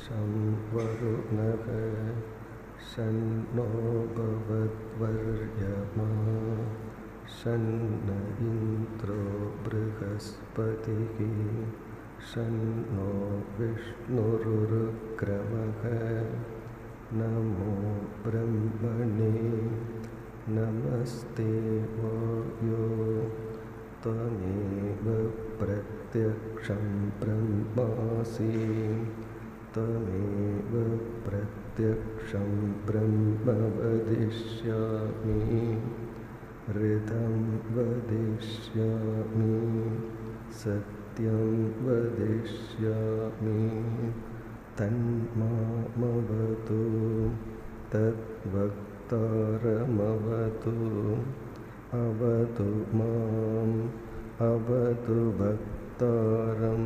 शं वरुणः शन्नो भवद्वर्यमा शन्न इन्द्रो बृहस्पतिः शन्नो विष्णुरुरुक्रमः नमो ब्रह्मणे नमस्ते वायो त्वमेव प्रत्यक्षं ब्रह्मासि त्वमेव प्रत्यक्षं ब्रह्म वदिष्यामि हृदं वदिष्यामि सत्यं वदिष्यामि तन्मामवतु तद्वक्तारमवतु अवतु माम् अवतु भक्तारम्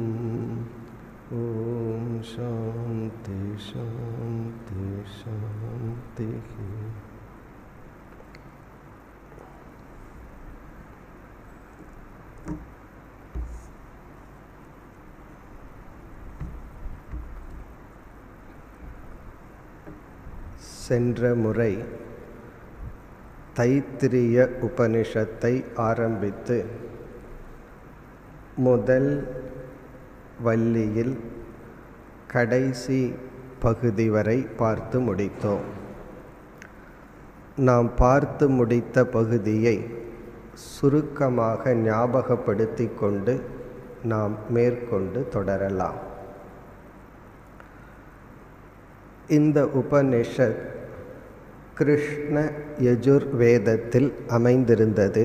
ॐ शान्ति शान्ति शान्तिः சென்ற முறை தைத்திரிய உபனிஷத்தை ஆரம்பித்து முதல் வள்ளியில் கடைசி பகுதி வரை பார்த்து முடித்தோம் நாம் பார்த்து முடித்த பகுதியை சுருக்கமாக ஞாபகப்படுத்தி கொண்டு நாம் மேற்கொண்டு தொடரலாம் இந்த உபனிஷத் கிருஷ்ண யஜுர்வேதத்தில் அமைந்திருந்தது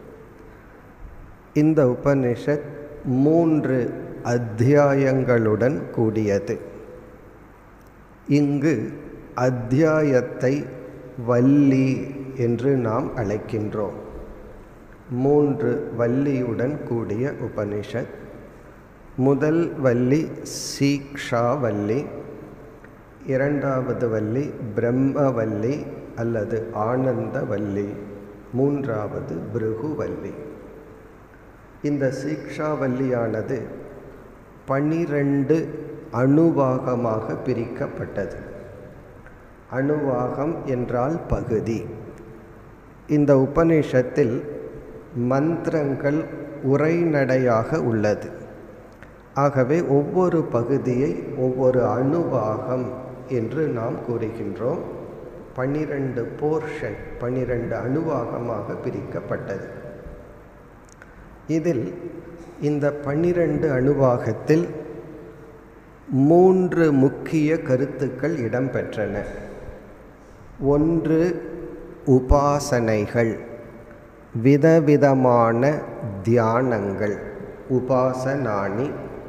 இந்த உபனிஷத் மூன்று அத்தியாயங்களுடன் கூடியது இங்கு அத்தியாயத்தை வள்ளி என்று நாம் அழைக்கின்றோம் மூன்று வள்ளியுடன் கூடிய உபனிஷத் முதல் வள்ளி சீக்ஷா வள்ளி இரண்டாவது வள்ளி பிரம்மவல்லி அல்லது ஆனந்தவல்லி மூன்றாவது பிருகுவல்லி இந்த சீக்ஷாவல்லியானது பனிரெண்டு அணுவாகமாக பிரிக்கப்பட்டது அணுவாகம் என்றால் பகுதி இந்த உபநிஷத்தில் மந்திரங்கள் உரைநடையாக உள்ளது ஆகவே ஒவ்வொரு பகுதியை ஒவ்வொரு அணுவாகம் என்று நாம் கூறுகின்றோம் பனிரெண்டு போர்ஷன் பனிரெண்டு அணுவாகமாக பிரிக்கப்பட்டது இதில் இந்த பன்னிரண்டு அணுவாகத்தில் மூன்று முக்கிய கருத்துக்கள் இடம்பெற்றன ஒன்று உபாசனைகள் விதவிதமான தியானங்கள் உபாசனானி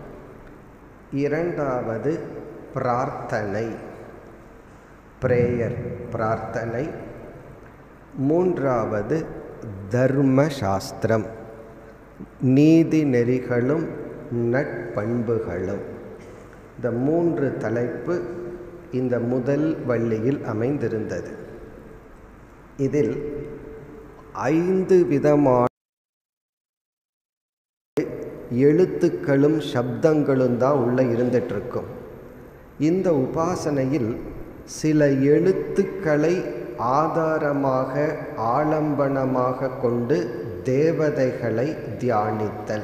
இரண்டாவது பிரார்த்தனை பிரேயர் பிரார்த்தனை மூன்றாவது தர்ம சாஸ்திரம் நீதி நெறிகளும் நட்பண்புகளும் இந்த மூன்று தலைப்பு இந்த முதல் வள்ளியில் அமைந்திருந்தது இதில் ஐந்து விதமான எழுத்துக்களும் சப்தங்களும் தான் உள்ளே இருந்துகிட்ருக்கும் இந்த உபாசனையில் சில எழுத்துக்களை ஆதாரமாக ஆலம்பனமாக கொண்டு தேவதைகளை தியானித்தல்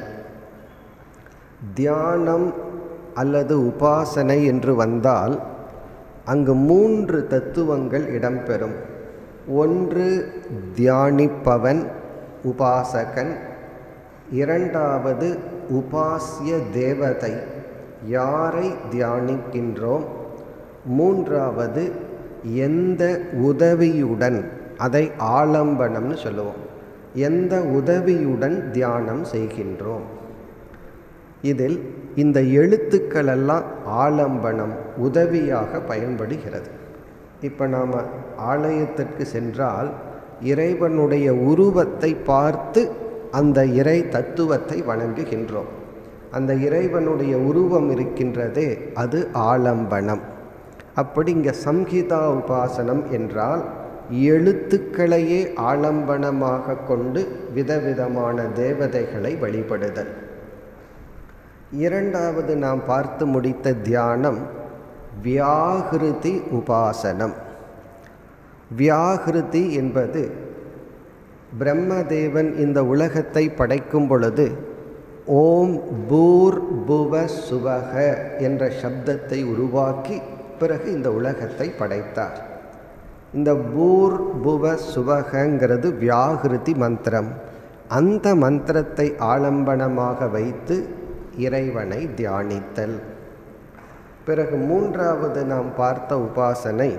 தியானம் அல்லது உபாசனை என்று வந்தால் அங்கு மூன்று தத்துவங்கள் இடம்பெறும் ஒன்று தியானிப்பவன் உபாசகன் இரண்டாவது உபாசிய தேவதை யாரை தியானிக்கின்றோம் மூன்றாவது எந்த உதவியுடன் அதை ஆலம்பனம்னு சொல்லுவோம் எந்த உதவியுடன் தியானம் செய்கின்றோம் இதில் இந்த எழுத்துக்களெல்லாம் ஆலம்பனம் உதவியாக பயன்படுகிறது இப்போ நாம் ஆலயத்திற்கு சென்றால் இறைவனுடைய உருவத்தை பார்த்து அந்த இறை தத்துவத்தை வணங்குகின்றோம் அந்த இறைவனுடைய உருவம் இருக்கின்றதே அது ஆலம்பனம் அப்படி இங்கே சம்ஹிதா உபாசனம் என்றால் எழுத்துக்களையே ஆலம்பனமாக கொண்டு விதவிதமான தேவதைகளை வழிபடுதல் இரண்டாவது நாம் பார்த்து முடித்த தியானம் வியாகிருதி உபாசனம் வியாகிருதி என்பது பிரம்மதேவன் இந்த உலகத்தை படைக்கும் பொழுது ஓம் பூர் புவ சுவக என்ற சப்தத்தை உருவாக்கி பிறகு இந்த உலகத்தை படைத்தார் இந்த பூர் புவ சுவகங்கிறது வியாகிருதி மந்திரம் அந்த மந்திரத்தை ஆலம்பனமாக வைத்து இறைவனை தியானித்தல் பிறகு மூன்றாவது நாம் பார்த்த உபாசனை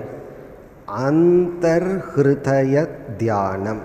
அந்தர்ஹிருதய தியானம்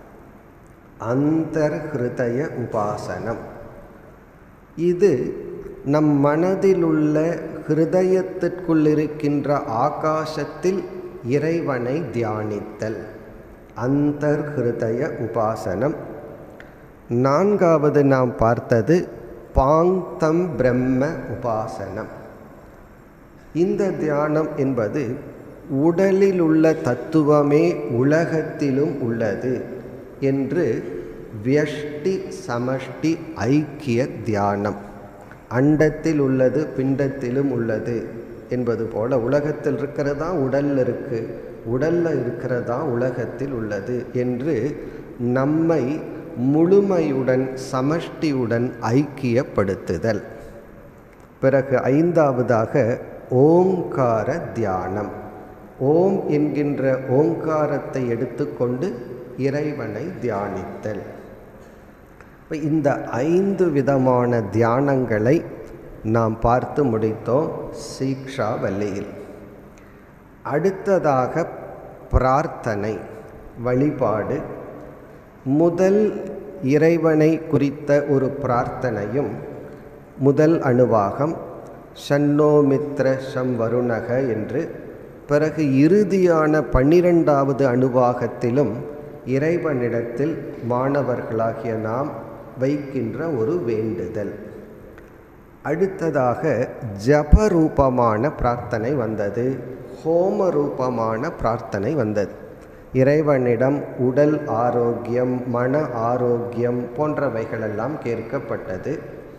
அந்தர்ஹிருதய உபாசனம் இது நம் மனதில் உள்ள ஹிருதயத்திற்குள் இருக்கின்ற ஆகாசத்தில் இறைவனை தியானித்தல் அந்தர்ஹிருதய உபாசனம் நான்காவது நாம் பார்த்தது பாங்தம் பிரம்ம உபாசனம் இந்த தியானம் என்பது உடலில் உள்ள தத்துவமே உலகத்திலும் உள்ளது என்று வியஷ்டி சமஷ்டி ஐக்கிய தியானம் அண்டத்தில் உள்ளது பிண்டத்திலும் உள்ளது என்பது போல உலகத்தில் இருக்கிறதா உடல்ல இருக்கு உடல்ல இருக்கிறதா உலகத்தில் உள்ளது என்று நம்மை முழுமையுடன் சமஷ்டியுடன் ஐக்கியப்படுத்துதல் பிறகு ஐந்தாவதாக ஓங்கார தியானம் ஓம் என்கின்ற ஓங்காரத்தை எடுத்துக்கொண்டு இறைவனை தியானித்தல் இந்த ஐந்து விதமான தியானங்களை நாம் பார்த்து முடித்தோம் சீக்ஷா வல்லியில் அடுத்ததாக பிரார்த்தனை வழிபாடு முதல் இறைவனை குறித்த ஒரு பிரார்த்தனையும் முதல் அணுவாகம் ஷன்னோமித்ர ஷம் வருணக என்று பிறகு இறுதியான பன்னிரெண்டாவது அணுவாகத்திலும் இறைவனிடத்தில் மாணவர்களாகிய நாம் வைக்கின்ற ஒரு வேண்டுதல் அடுத்ததாக ஜபரூபமான பிரார்த்தனை வந்தது ஹோம ரூபமான பிரார்த்தனை வந்தது இறைவனிடம் உடல் ஆரோக்கியம் மன ஆரோக்கியம் போன்றவைகளெல்லாம் கேட்கப்பட்டது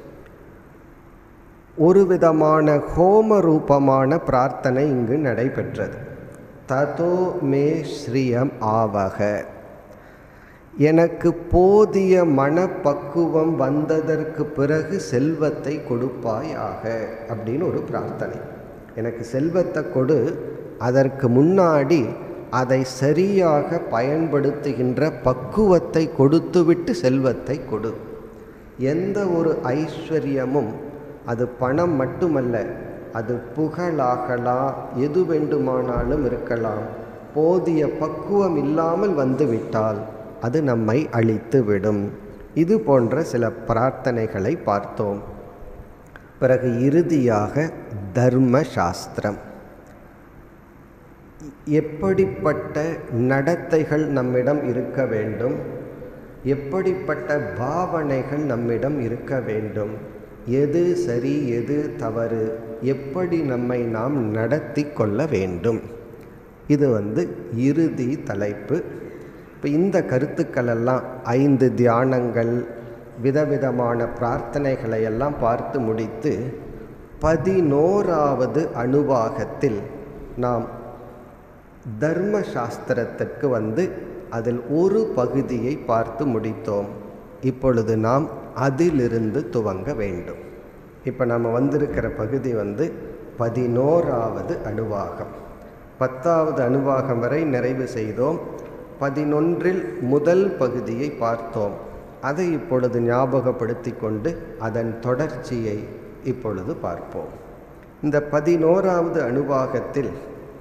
ஒரு விதமான ஹோம ரூபமான பிரார்த்தனை இங்கு நடைபெற்றது ததோ மே ஸ்ரீயம் ஆவக எனக்கு போதிய மனப்பக்குவம் வந்ததற்கு பிறகு செல்வத்தை கொடுப்பாயாக அப்படின்னு ஒரு பிரார்த்தனை எனக்கு செல்வத்தை கொடு அதற்கு முன்னாடி அதை சரியாக பயன்படுத்துகின்ற பக்குவத்தை கொடுத்துவிட்டு செல்வத்தை கொடு எந்த ஒரு ஐஸ்வர்யமும் அது பணம் மட்டுமல்ல அது புகழாகலாம் எது வேண்டுமானாலும் இருக்கலாம் போதிய பக்குவம் இல்லாமல் வந்துவிட்டால் அது நம்மை அழித்து விடும் இது போன்ற சில பிரார்த்தனைகளை பார்த்தோம் பிறகு இறுதியாக தர்ம சாஸ்திரம் எப்படிப்பட்ட நடத்தைகள் நம்மிடம் இருக்க வேண்டும் எப்படிப்பட்ட பாவனைகள் நம்மிடம் இருக்க வேண்டும் எது சரி எது தவறு எப்படி நம்மை நாம் நடத்தி கொள்ள வேண்டும் இது வந்து இறுதி தலைப்பு இப்போ இந்த கருத்துக்கள் எல்லாம் ஐந்து தியானங்கள் விதவிதமான பிரார்த்தனைகளை எல்லாம் பார்த்து முடித்து பதினோராவது அணுவாகத்தில் நாம் தர்ம சாஸ்திரத்திற்கு வந்து அதில் ஒரு பகுதியை பார்த்து முடித்தோம் இப்பொழுது நாம் அதிலிருந்து துவங்க வேண்டும் இப்போ நம்ம வந்திருக்கிற பகுதி வந்து பதினோராவது அணுவாகம் பத்தாவது அணுவாகம் வரை நிறைவு செய்தோம் பதினொன்றில் முதல் பகுதியை பார்த்தோம் அதை இப்பொழுது ஞாபகப்படுத்தி கொண்டு அதன் தொடர்ச்சியை இப்பொழுது பார்ப்போம் இந்த பதினோராவது அணுவாகத்தில்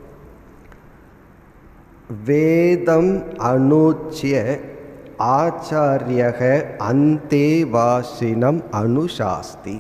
வேதம் அனூச்சிய ஆச்சாரியக அந்தேவாசினம் அனுசாஸ்தி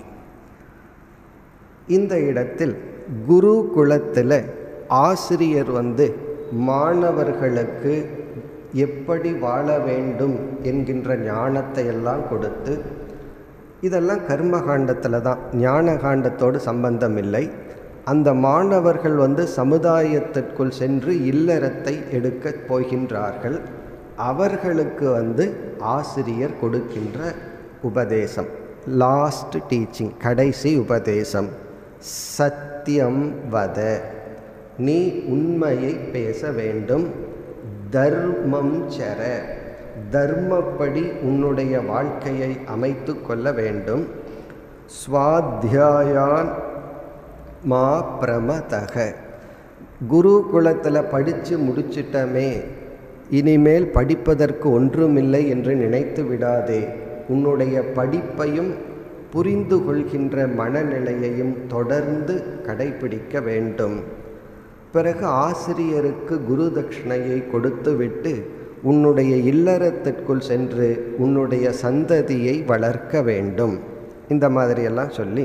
இந்த இடத்தில் குரு குலத்தில் ஆசிரியர் வந்து மாணவர்களுக்கு எப்படி வாழ வேண்டும் என்கின்ற ஞானத்தை எல்லாம் கொடுத்து இதெல்லாம் கர்மகாண்டத்தில் தான் ஞான காண்டத்தோடு சம்பந்தம் இல்லை அந்த மாணவர்கள் வந்து சமுதாயத்திற்குள் சென்று இல்லறத்தை எடுக்கப் போகின்றார்கள் அவர்களுக்கு வந்து ஆசிரியர் கொடுக்கின்ற உபதேசம் லாஸ்ட் டீச்சிங் கடைசி உபதேசம் சத்தியம் வத நீ உண்மையை பேச வேண்டும் தர்மம் சர தர்மப்படி உன்னுடைய வாழ்க்கையை அமைத்து கொள்ள வேண்டும் ஸ்வாத்தியாயான் மா பிரமதக குருகுலத்தில் படித்து முடிச்சிட்டமே இனிமேல் படிப்பதற்கு ஒன்றுமில்லை என்று நினைத்து விடாதே உன்னுடைய படிப்பையும் புரிந்து கொள்கின்ற மனநிலையையும் தொடர்ந்து கடைபிடிக்க வேண்டும் பிறகு ஆசிரியருக்கு குரு தட்சிணையை கொடுத்துவிட்டு உன்னுடைய இல்லறத்திற்குள் சென்று உன்னுடைய சந்ததியை வளர்க்க வேண்டும் இந்த மாதிரியெல்லாம் சொல்லி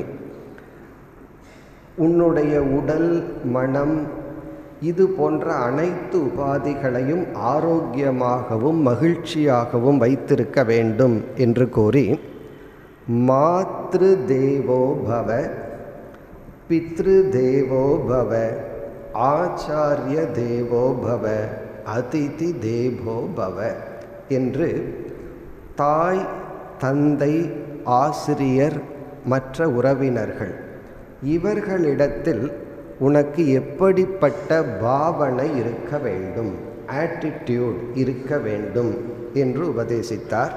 உன்னுடைய உடல் மனம் இது போன்ற அனைத்து உபாதிகளையும் ஆரோக்கியமாகவும் மகிழ்ச்சியாகவும் வைத்திருக்க வேண்டும் என்று கூறி மாத்ரு தேவோ பவ பித்ரு தேவோ பவ ஆச்சாரிய தேவோ பவ அதிதி தேவோ பவ என்று தாய் தந்தை ஆசிரியர் மற்ற உறவினர்கள் இவர்களிடத்தில் உனக்கு எப்படிப்பட்ட பாவனை இருக்க வேண்டும் ஆட்டிடியூட் இருக்க வேண்டும் என்று உபதேசித்தார்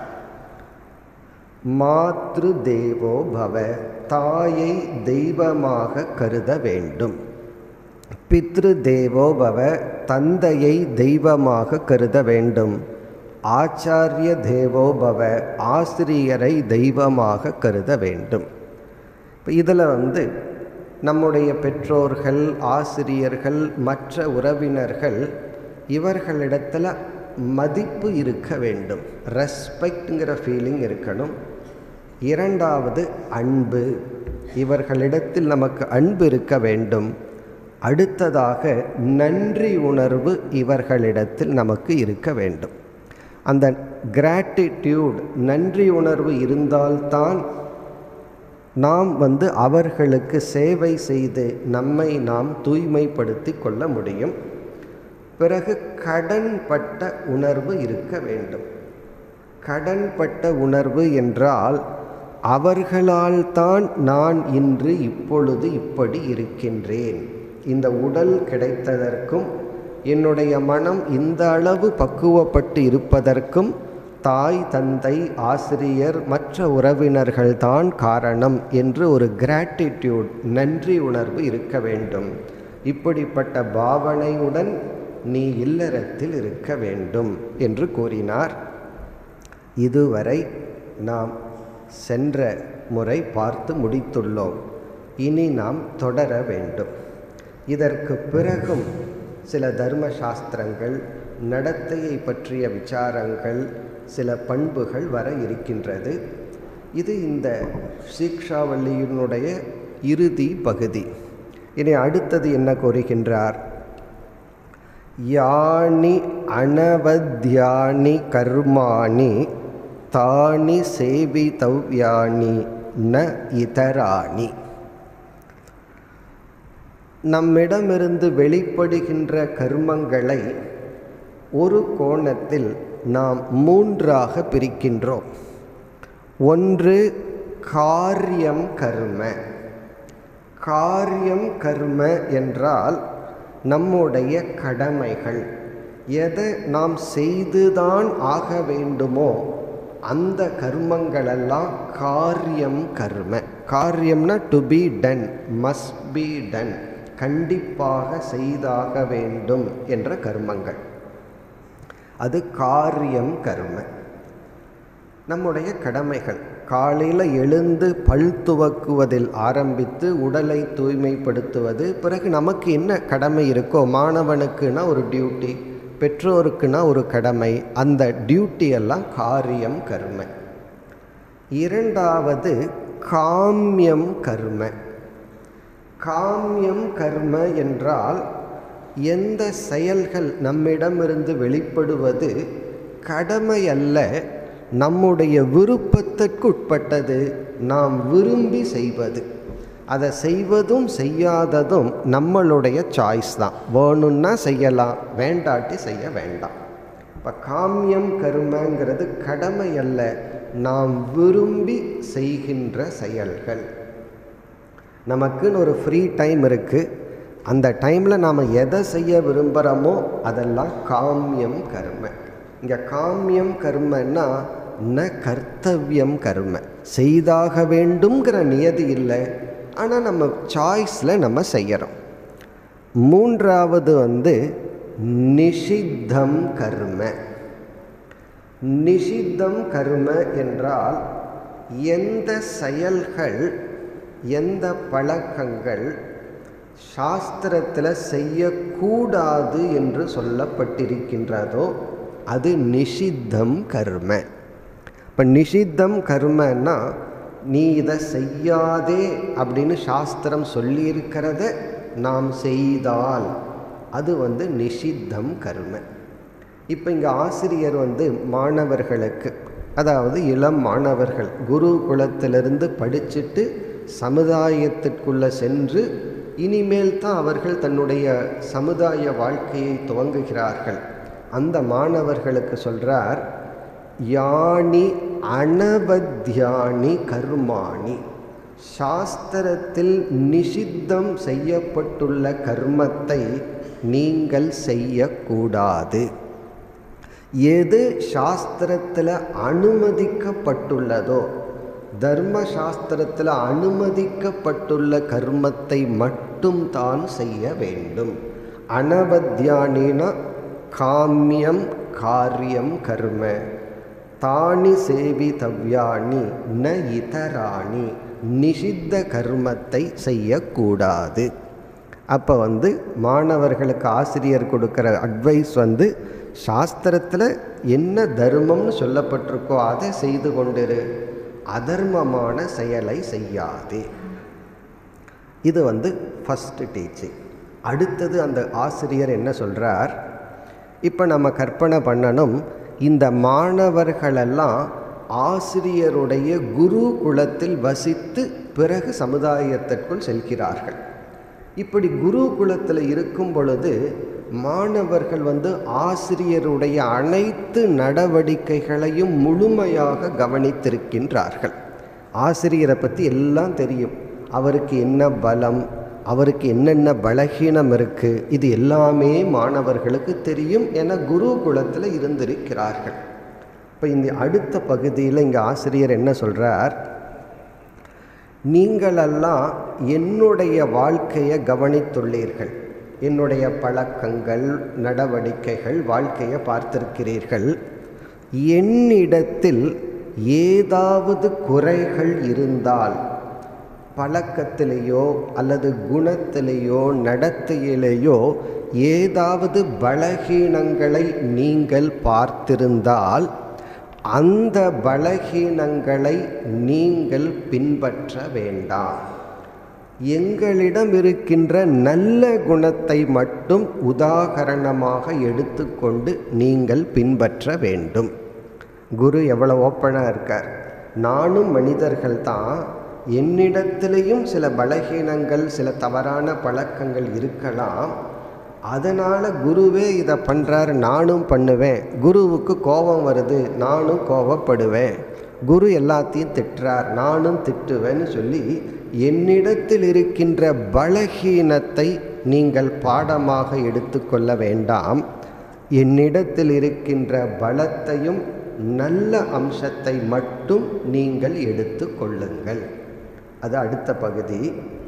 மாத்ரு தேவோ பவ தாயை தெய்வமாக கருத வேண்டும் பித்ரு தேவோ பவ தந்தையை தெய்வமாக கருத வேண்டும் ஆச்சாரிய தேவோ பவ ஆசிரியரை தெய்வமாக கருத வேண்டும் இப்போ இதில் வந்து நம்முடைய பெற்றோர்கள் ஆசிரியர்கள் மற்ற உறவினர்கள் இவர்களிடத்தில் மதிப்பு இருக்க வேண்டும் ரெஸ்பெக்ட்ங்கிற ஃபீலிங் இருக்கணும் இரண்டாவது அன்பு இவர்களிடத்தில் நமக்கு அன்பு இருக்க வேண்டும் அடுத்ததாக நன்றி உணர்வு இவர்களிடத்தில் நமக்கு இருக்க வேண்டும் அந்த கிராட்டிடியூட் நன்றி உணர்வு இருந்தால்தான் நாம் வந்து அவர்களுக்கு சேவை செய்து நம்மை நாம் தூய்மைப்படுத்தி கொள்ள முடியும் பிறகு கடன்பட்ட உணர்வு இருக்க வேண்டும் கடன்பட்ட உணர்வு என்றால் அவர்களால் தான் நான் இன்று இப்பொழுது இப்படி இருக்கின்றேன் இந்த உடல் கிடைத்ததற்கும் என்னுடைய மனம் இந்த அளவு பக்குவப்பட்டு இருப்பதற்கும் தாய் தந்தை ஆசிரியர் மற்ற உறவினர்கள் தான் காரணம் என்று ஒரு கிராட்டிடியூட் நன்றி உணர்வு இருக்க வேண்டும் இப்படிப்பட்ட பாவனையுடன் நீ இல்லறத்தில் இருக்க வேண்டும் என்று கூறினார் இதுவரை நாம் சென்ற முறை பார்த்து முடித்துள்ளோம் இனி நாம் தொடர வேண்டும் இதற்கு பிறகும் சில தர்ம சாஸ்திரங்கள் நடத்தையை பற்றிய விசாரங்கள் சில பண்புகள் வர இருக்கின்றது இது இந்த சீக்ஷாவல்லியினுடைய இறுதி பகுதி இனி அடுத்தது என்ன கூறுகின்றார் யானி அனவத்யானி கர்மாணி தானி சேவிதவ்யானி ந இதராணி நம்மிடமிருந்து வெளிப்படுகின்ற கர்மங்களை ஒரு கோணத்தில் நாம் மூன்றாக பிரிக்கின்றோம் ஒன்று காரியம் கர்ம காரியம் கர்ம என்றால் நம்முடைய கடமைகள் எதை நாம் செய்துதான் ஆக வேண்டுமோ அந்த கர்மங்களெல்லாம் காரியம் கர்ம காரியம்னா to be done must be done கண்டிப்பாக செய்தாக வேண்டும் என்ற கர்மங்கள் அது காரியம் கர்ம நம்முடைய கடமைகள் காலையில் எழுந்து பல் துவக்குவதில் ஆரம்பித்து உடலை தூய்மைப்படுத்துவது பிறகு நமக்கு என்ன கடமை இருக்கோ மாணவனுக்குன்னா ஒரு டியூட்டி பெற்றோருக்குன்னா ஒரு கடமை அந்த டியூட்டி எல்லாம் காரியம் கர்ம இரண்டாவது காமியம் கர்ம காமியம் கர்ம என்றால் எந்த செயல்கள் நம்மிடமிருந்து வெளிப்படுவது கடமை அல்ல நம்முடைய விருப்பத்திற்கு உட்பட்டது நாம் விரும்பி செய்வது அதை செய்வதும் செய்யாததும் நம்மளுடைய சாய்ஸ் தான் வேணும்னா செய்யலாம் வேண்டாட்டி செய்ய வேண்டாம் இப்போ காமியம் கருமங்கிறது கடமை அல்ல நாம் விரும்பி செய்கின்ற செயல்கள் நமக்குன்னு ஒரு ஃப்ரீ டைம் இருக்குது அந்த டைமில் நாம் எதை செய்ய விரும்புகிறோமோ அதெல்லாம் காமியம் கர்ம இங்கே காமியம் கர்மன்னா ந கர்த்தவியம் கர்ம செய்தாக வேண்டுங்கிற நியதி இல்லை ஆனால் நம்ம சாய்ஸில் நம்ம செய்கிறோம் மூன்றாவது வந்து நிஷித்தம் கர்ம நிஷித்தம் கர்ம என்றால் எந்த செயல்கள் எந்த பழக்கங்கள் சாஸ்திரத்தில் செய்யக்கூடாது என்று சொல்லப்பட்டிருக்கின்றதோ அது நிஷித்தம் கர்ம இப்போ நிஷித்தம் கர்மன்னா நீ இதை செய்யாதே அப்படின்னு சாஸ்திரம் சொல்லியிருக்கிறத நாம் செய்தால் அது வந்து நிஷித்தம் கர்ம இப்போ இங்கே ஆசிரியர் வந்து மாணவர்களுக்கு அதாவது இளம் மாணவர்கள் குரு குலத்திலிருந்து படிச்சுட்டு சமுதாயத்திற்குள்ளே சென்று இனிமேல் தான் அவர்கள் தன்னுடைய சமுதாய வாழ்க்கையை துவங்குகிறார்கள் அந்த மாணவர்களுக்கு சொல்கிறார் யானி அனபத்யானி கர்மாணி சாஸ்திரத்தில் நிஷித்தம் செய்யப்பட்டுள்ள கர்மத்தை நீங்கள் செய்யக்கூடாது எது சாஸ்திரத்தில் அனுமதிக்கப்பட்டுள்ளதோ தர்ம சாஸ்திரத்தில் அனுமதிக்கப்பட்டுள்ள கர்மத்தை மட்டும் தான் செய்ய வேண்டும் அனபத்யானினா காமியம் காரியம் கர்ம தானி சேவிதவ்யாணி ந இதராணி நிஷித்த கர்மத்தை செய்யக்கூடாது அப்போ வந்து மாணவர்களுக்கு ஆசிரியர் கொடுக்குற அட்வைஸ் வந்து சாஸ்திரத்தில் என்ன தர்மம்னு சொல்லப்பட்டிருக்கோ அதை செய்து கொண்டிரு அதர்மமான செயலை செய்யாதே இது வந்து ஃபஸ்ட்டு டீச்சிங் அடுத்தது அந்த ஆசிரியர் என்ன சொல்கிறார் இப்போ நம்ம கற்பனை பண்ணணும் இந்த மாணவர்களெல்லாம் ஆசிரியருடைய குரு குலத்தில் வசித்து பிறகு சமுதாயத்திற்குள் செல்கிறார்கள் இப்படி குரு குலத்தில் இருக்கும் பொழுது மாணவர்கள் வந்து ஆசிரியருடைய அனைத்து நடவடிக்கைகளையும் முழுமையாக கவனித்திருக்கின்றார்கள் ஆசிரியரை பற்றி எல்லாம் தெரியும் அவருக்கு என்ன பலம் அவருக்கு என்னென்ன பலகீனம் இருக்குது இது எல்லாமே மாணவர்களுக்கு தெரியும் என குரு குலத்தில் இருந்திருக்கிறார்கள் இப்போ இந்த அடுத்த பகுதியில் இங்கே ஆசிரியர் என்ன சொல்கிறார் நீங்களெல்லாம் என்னுடைய வாழ்க்கையை கவனித்துள்ளீர்கள் என்னுடைய பழக்கங்கள் நடவடிக்கைகள் வாழ்க்கையை பார்த்திருக்கிறீர்கள் என்னிடத்தில் ஏதாவது குறைகள் இருந்தால் பழக்கத்திலேயோ அல்லது குணத்திலேயோ நடத்தையிலேயோ ஏதாவது பலகீனங்களை நீங்கள் பார்த்திருந்தால் அந்த பலகீனங்களை நீங்கள் பின்பற்ற வேண்டாம் எங்களிடம் இருக்கின்ற நல்ல குணத்தை மட்டும் உதாகரணமாக எடுத்துக்கொண்டு நீங்கள் பின்பற்ற வேண்டும் குரு எவ்வளோ ஓப்பனாக இருக்கார் நானும் மனிதர்கள் தான் என்னிடத்திலையும் சில பலகீனங்கள் சில தவறான பழக்கங்கள் இருக்கலாம் அதனால் குருவே இதை பண்ணுறாரு நானும் பண்ணுவேன் குருவுக்கு கோபம் வருது நானும் கோபப்படுவேன் குரு எல்லாத்தையும் திட்டுறார் நானும் திட்டுவேன்னு சொல்லி என்னிடத்தில் இருக்கின்ற பலகீனத்தை நீங்கள் பாடமாக எடுத்துக்கொள்ள வேண்டாம் என்னிடத்தில் இருக்கின்ற பலத்தையும் நல்ல அம்சத்தை மட்டும் நீங்கள் எடுத்து கொள்ளுங்கள் அது அடுத்த பகுதி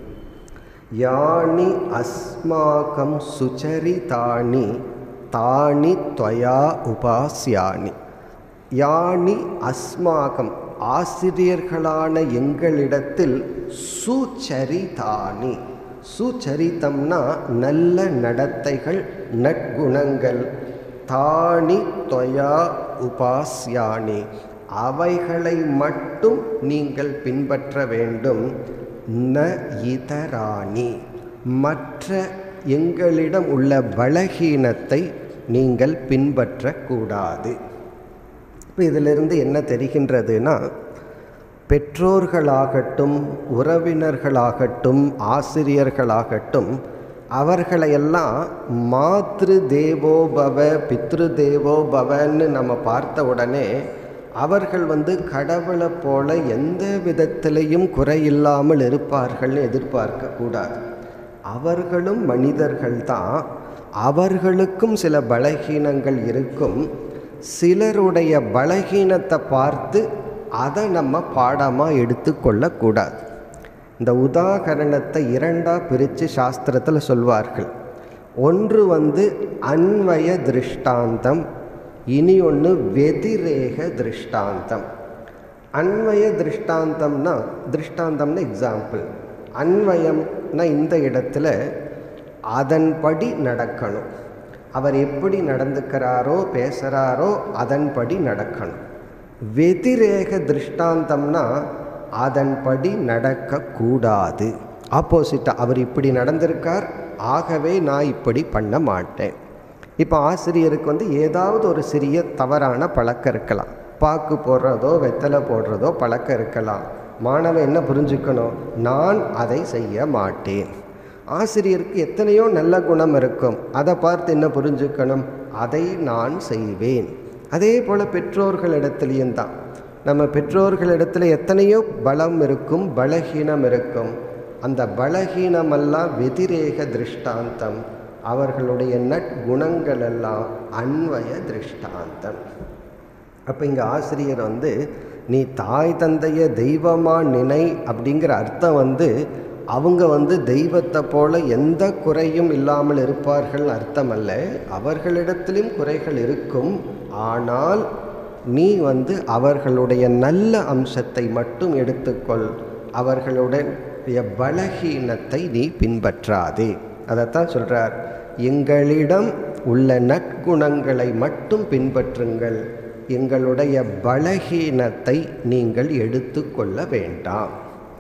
யானி அஸ்மாகம் சுச்சரிதானி தானி துவயா உபாசியானி யானி அஸ்மாகம் ஆசிரியர்களான எங்களிடத்தில் சுச்சரிதானி சுச்சரித்தம்னா நல்ல நடத்தைகள் நற்குணங்கள் தானி தொயா உபாசியானி அவைகளை மட்டும் நீங்கள் பின்பற்ற வேண்டும் ந இதராணி மற்ற எங்களிடம் உள்ள பலகீனத்தை நீங்கள் பின்பற்றக்கூடாது இப்போ இதிலிருந்து என்ன தெரிகின்றதுன்னா பெற்றோர்களாகட்டும் உறவினர்களாகட்டும் ஆசிரியர்களாகட்டும் அவர்களையெல்லாம் மாத்ரு தேவோபவ பித்ரு தேவோபவன்னு நம்ம பார்த்த உடனே அவர்கள் வந்து கடவுளை போல எந்த விதத்திலையும் குறையில்லாமல் இருப்பார்கள்னு எதிர்பார்க்க கூடாது அவர்களும் மனிதர்கள்தான் அவர்களுக்கும் சில பலகீனங்கள் இருக்கும் சிலருடைய பலகீனத்தை பார்த்து அதை நம்ம பாடமாக எடுத்துக்கொள்ளக்கூடாது இந்த உதாகரணத்தை இரண்டாக பிரித்து சாஸ்திரத்தில் சொல்வார்கள் ஒன்று வந்து அன்வய திருஷ்டாந்தம் இனி ஒன்று வெதிரேக திருஷ்டாந்தம் அன்வய திருஷ்டாந்தம்னா திருஷ்டாந்தம்னா எக்ஸாம்பிள் அன்வயம்னா இந்த இடத்துல அதன்படி நடக்கணும் அவர் எப்படி நடந்துக்கிறாரோ பேசுகிறாரோ அதன்படி நடக்கணும் வெதிரேக திருஷ்டாந்தம்னா அதன்படி நடக்கக்கூடாது ஆப்போசிட்டாக அவர் இப்படி நடந்திருக்கார் ஆகவே நான் இப்படி பண்ண மாட்டேன் இப்போ ஆசிரியருக்கு வந்து ஏதாவது ஒரு சிறிய தவறான பழக்கம் இருக்கலாம் பாக்கு போடுறதோ வெத்தலை போடுறதோ பழக்கம் இருக்கலாம் மாணவன் என்ன புரிஞ்சுக்கணும் நான் அதை செய்ய மாட்டேன் ஆசிரியருக்கு எத்தனையோ நல்ல குணம் இருக்கும் அதை பார்த்து என்ன புரிஞ்சுக்கணும் அதை நான் செய்வேன் அதே போல் பெற்றோர்களிடத்துலையும் தான் நம்ம பெற்றோர்களிடத்துல எத்தனையோ பலம் இருக்கும் பலகீனம் இருக்கும் அந்த பலகீனமெல்லாம் வெதிரேக திருஷ்டாந்தம் அவர்களுடைய நற்குணங்கள் எல்லாம் அன்வய திருஷ்டாந்தம் அப்போ இங்கே ஆசிரியர் வந்து நீ தாய் தந்தைய தெய்வமாக நினை அப்படிங்கிற அர்த்தம் வந்து அவங்க வந்து தெய்வத்தை போல எந்த குறையும் இல்லாமல் இருப்பார்கள் அர்த்தம் அல்ல அவர்களிடத்திலும் குறைகள் இருக்கும் ஆனால் நீ வந்து அவர்களுடைய நல்ல அம்சத்தை மட்டும் எடுத்துக்கொள் அவர்களுடைய பலகீனத்தை நீ பின்பற்றாதே அதைத்தான் சொல்கிறார் எங்களிடம் உள்ள நற்குணங்களை மட்டும் பின்பற்றுங்கள் எங்களுடைய பலகீனத்தை நீங்கள் எடுத்துக்கொள்ள வேண்டாம்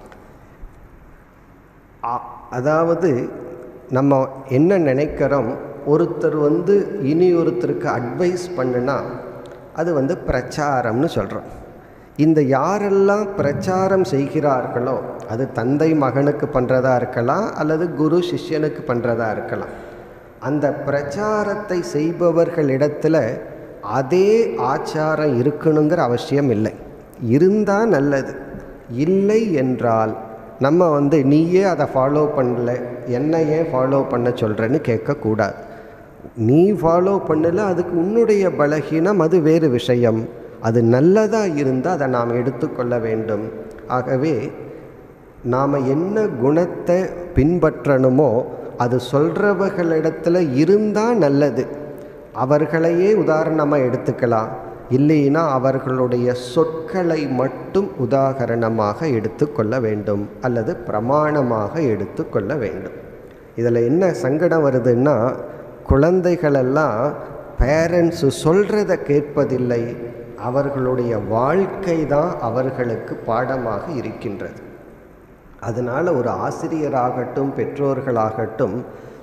அதாவது நம்ம என்ன நினைக்கிறோம் ஒருத்தர் வந்து இனி ஒருத்தருக்கு அட்வைஸ் பண்ணுனா அது வந்து பிரச்சாரம்னு சொல்கிறோம் இந்த யாரெல்லாம் பிரச்சாரம் செய்கிறார்களோ அது தந்தை மகனுக்கு பண்ணுறதா இருக்கலாம் அல்லது குரு சிஷ்யனுக்கு பண்ணுறதா இருக்கலாம் அந்த பிரச்சாரத்தை செய்பவர்களிடத்தில் அதே ஆச்சாரம் இருக்கணுங்கிற அவசியம் இல்லை இருந்தால் நல்லது இல்லை என்றால் நம்ம வந்து நீயே அதை ஃபாலோ பண்ணல என்ன ஏன் ஃபாலோ பண்ண சொல்கிறேன்னு கேட்கக்கூடாது நீ ஃபாலோ பண்ணல அதுக்கு உன்னுடைய பலகீனம் அது வேறு விஷயம் அது நல்லதாக இருந்தால் அதை நாம் எடுத்துக்கொள்ள வேண்டும் ஆகவே நாம் என்ன குணத்தை பின்பற்றணுமோ அது சொல்கிறவர்களிடத்தில் இருந்தால் நல்லது அவர்களையே உதாரணமாக எடுத்துக்கலாம் இல்லைன்னா அவர்களுடைய சொற்களை மட்டும் உதாகரணமாக எடுத்துக்கொள்ள வேண்டும் அல்லது பிரமாணமாக எடுத்துக்கொள்ள வேண்டும் இதில் என்ன சங்கடம் வருதுன்னா குழந்தைகளெல்லாம் பேரண்ட்ஸு சொல்கிறத கேட்பதில்லை அவர்களுடைய வாழ்க்கை தான் அவர்களுக்கு பாடமாக இருக்கின்றது அதனால் ஒரு ஆசிரியராகட்டும் பெற்றோர்களாகட்டும்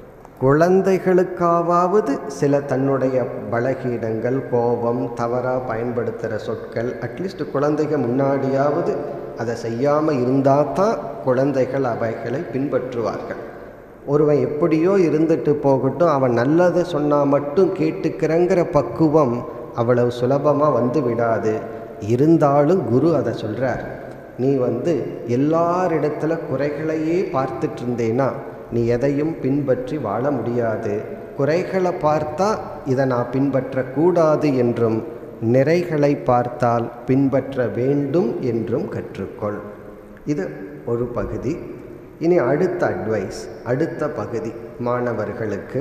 குழந்தைகளுக்காவது சில தன்னுடைய பலகீனங்கள் கோபம் தவறாக பயன்படுத்துகிற சொற்கள் அட்லீஸ்ட் குழந்தைங்க முன்னாடியாவது அதை செய்யாமல் இருந்தால் தான் குழந்தைகள் அவைகளை பின்பற்றுவார்கள் ஒருவன் எப்படியோ இருந்துட்டு போகட்டும் அவன் நல்லதை சொன்னால் மட்டும் கேட்டுக்கிறங்கிற பக்குவம் அவ்வளவு சுலபமாக வந்து விடாது இருந்தாலும் குரு அதை சொல்கிறார் நீ வந்து எல்லாரிடத்துல குறைகளையே பார்த்துட்டு இருந்தேன்னா நீ எதையும் பின்பற்றி வாழ முடியாது குறைகளை பார்த்தா இதை நான் பின்பற்றக்கூடாது என்றும் நிறைகளை பார்த்தால் பின்பற்ற வேண்டும் என்றும் கற்றுக்கொள் இது ஒரு பகுதி இனி அடுத்த அட்வைஸ் அடுத்த பகுதி மாணவர்களுக்கு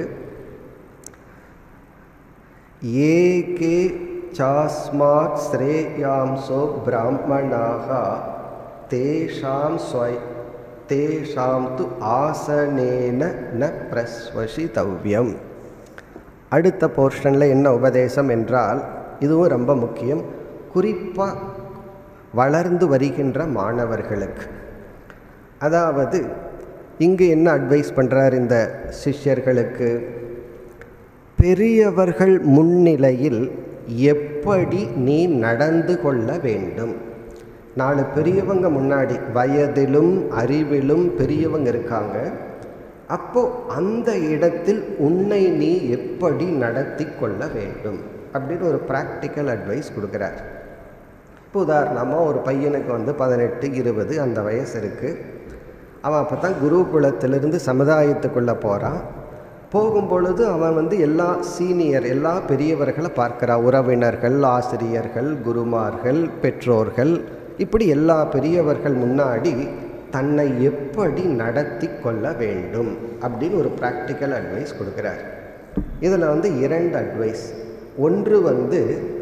ஏகே சாஸ்மாத் ஸ்ரேயாம்சோ பிராமணாக தேஷாம் ஸ்வய் தேஷாம் து ஆசனேன ந பிரஸ்வசிதவ்யம் அடுத்த போர்ஷனில் என்ன உபதேசம் என்றால் இதுவும் ரொம்ப முக்கியம் குறிப்பாக வளர்ந்து வருகின்ற மாணவர்களுக்கு அதாவது இங்கு என்ன அட்வைஸ் பண்ணுறார் இந்த சிஷ்யர்களுக்கு பெரியவர்கள் முன்னிலையில் எப்படி நீ நடந்து கொள்ள வேண்டும் நாலு பெரியவங்க முன்னாடி வயதிலும் அறிவிலும் பெரியவங்க இருக்காங்க அப்போ அந்த இடத்தில் உன்னை நீ எப்படி நடத்தி கொள்ள வேண்டும் அப்படின்னு ஒரு ப்ராக்டிக்கல் அட்வைஸ் கொடுக்குறார் இப்போ உதாரணமாக ஒரு பையனுக்கு வந்து பதினெட்டு இருபது அந்த வயசு இருக்குது அவன் அப்போ தான் குருகுலத்திலிருந்து சமுதாயத்துக்குள்ளே போகிறான் போகும் பொழுது அவன் வந்து எல்லா சீனியர் எல்லா பெரியவர்களை பார்க்குறான் உறவினர்கள் ஆசிரியர்கள் குருமார்கள் பெற்றோர்கள் இப்படி எல்லா பெரியவர்கள் முன்னாடி தன்னை எப்படி நடத்தி கொள்ள வேண்டும் அப்படின்னு ஒரு ப்ராக்டிக்கல் அட்வைஸ் கொடுக்குறார் இதில் வந்து இரண்டு அட்வைஸ் ஒன்று வந்து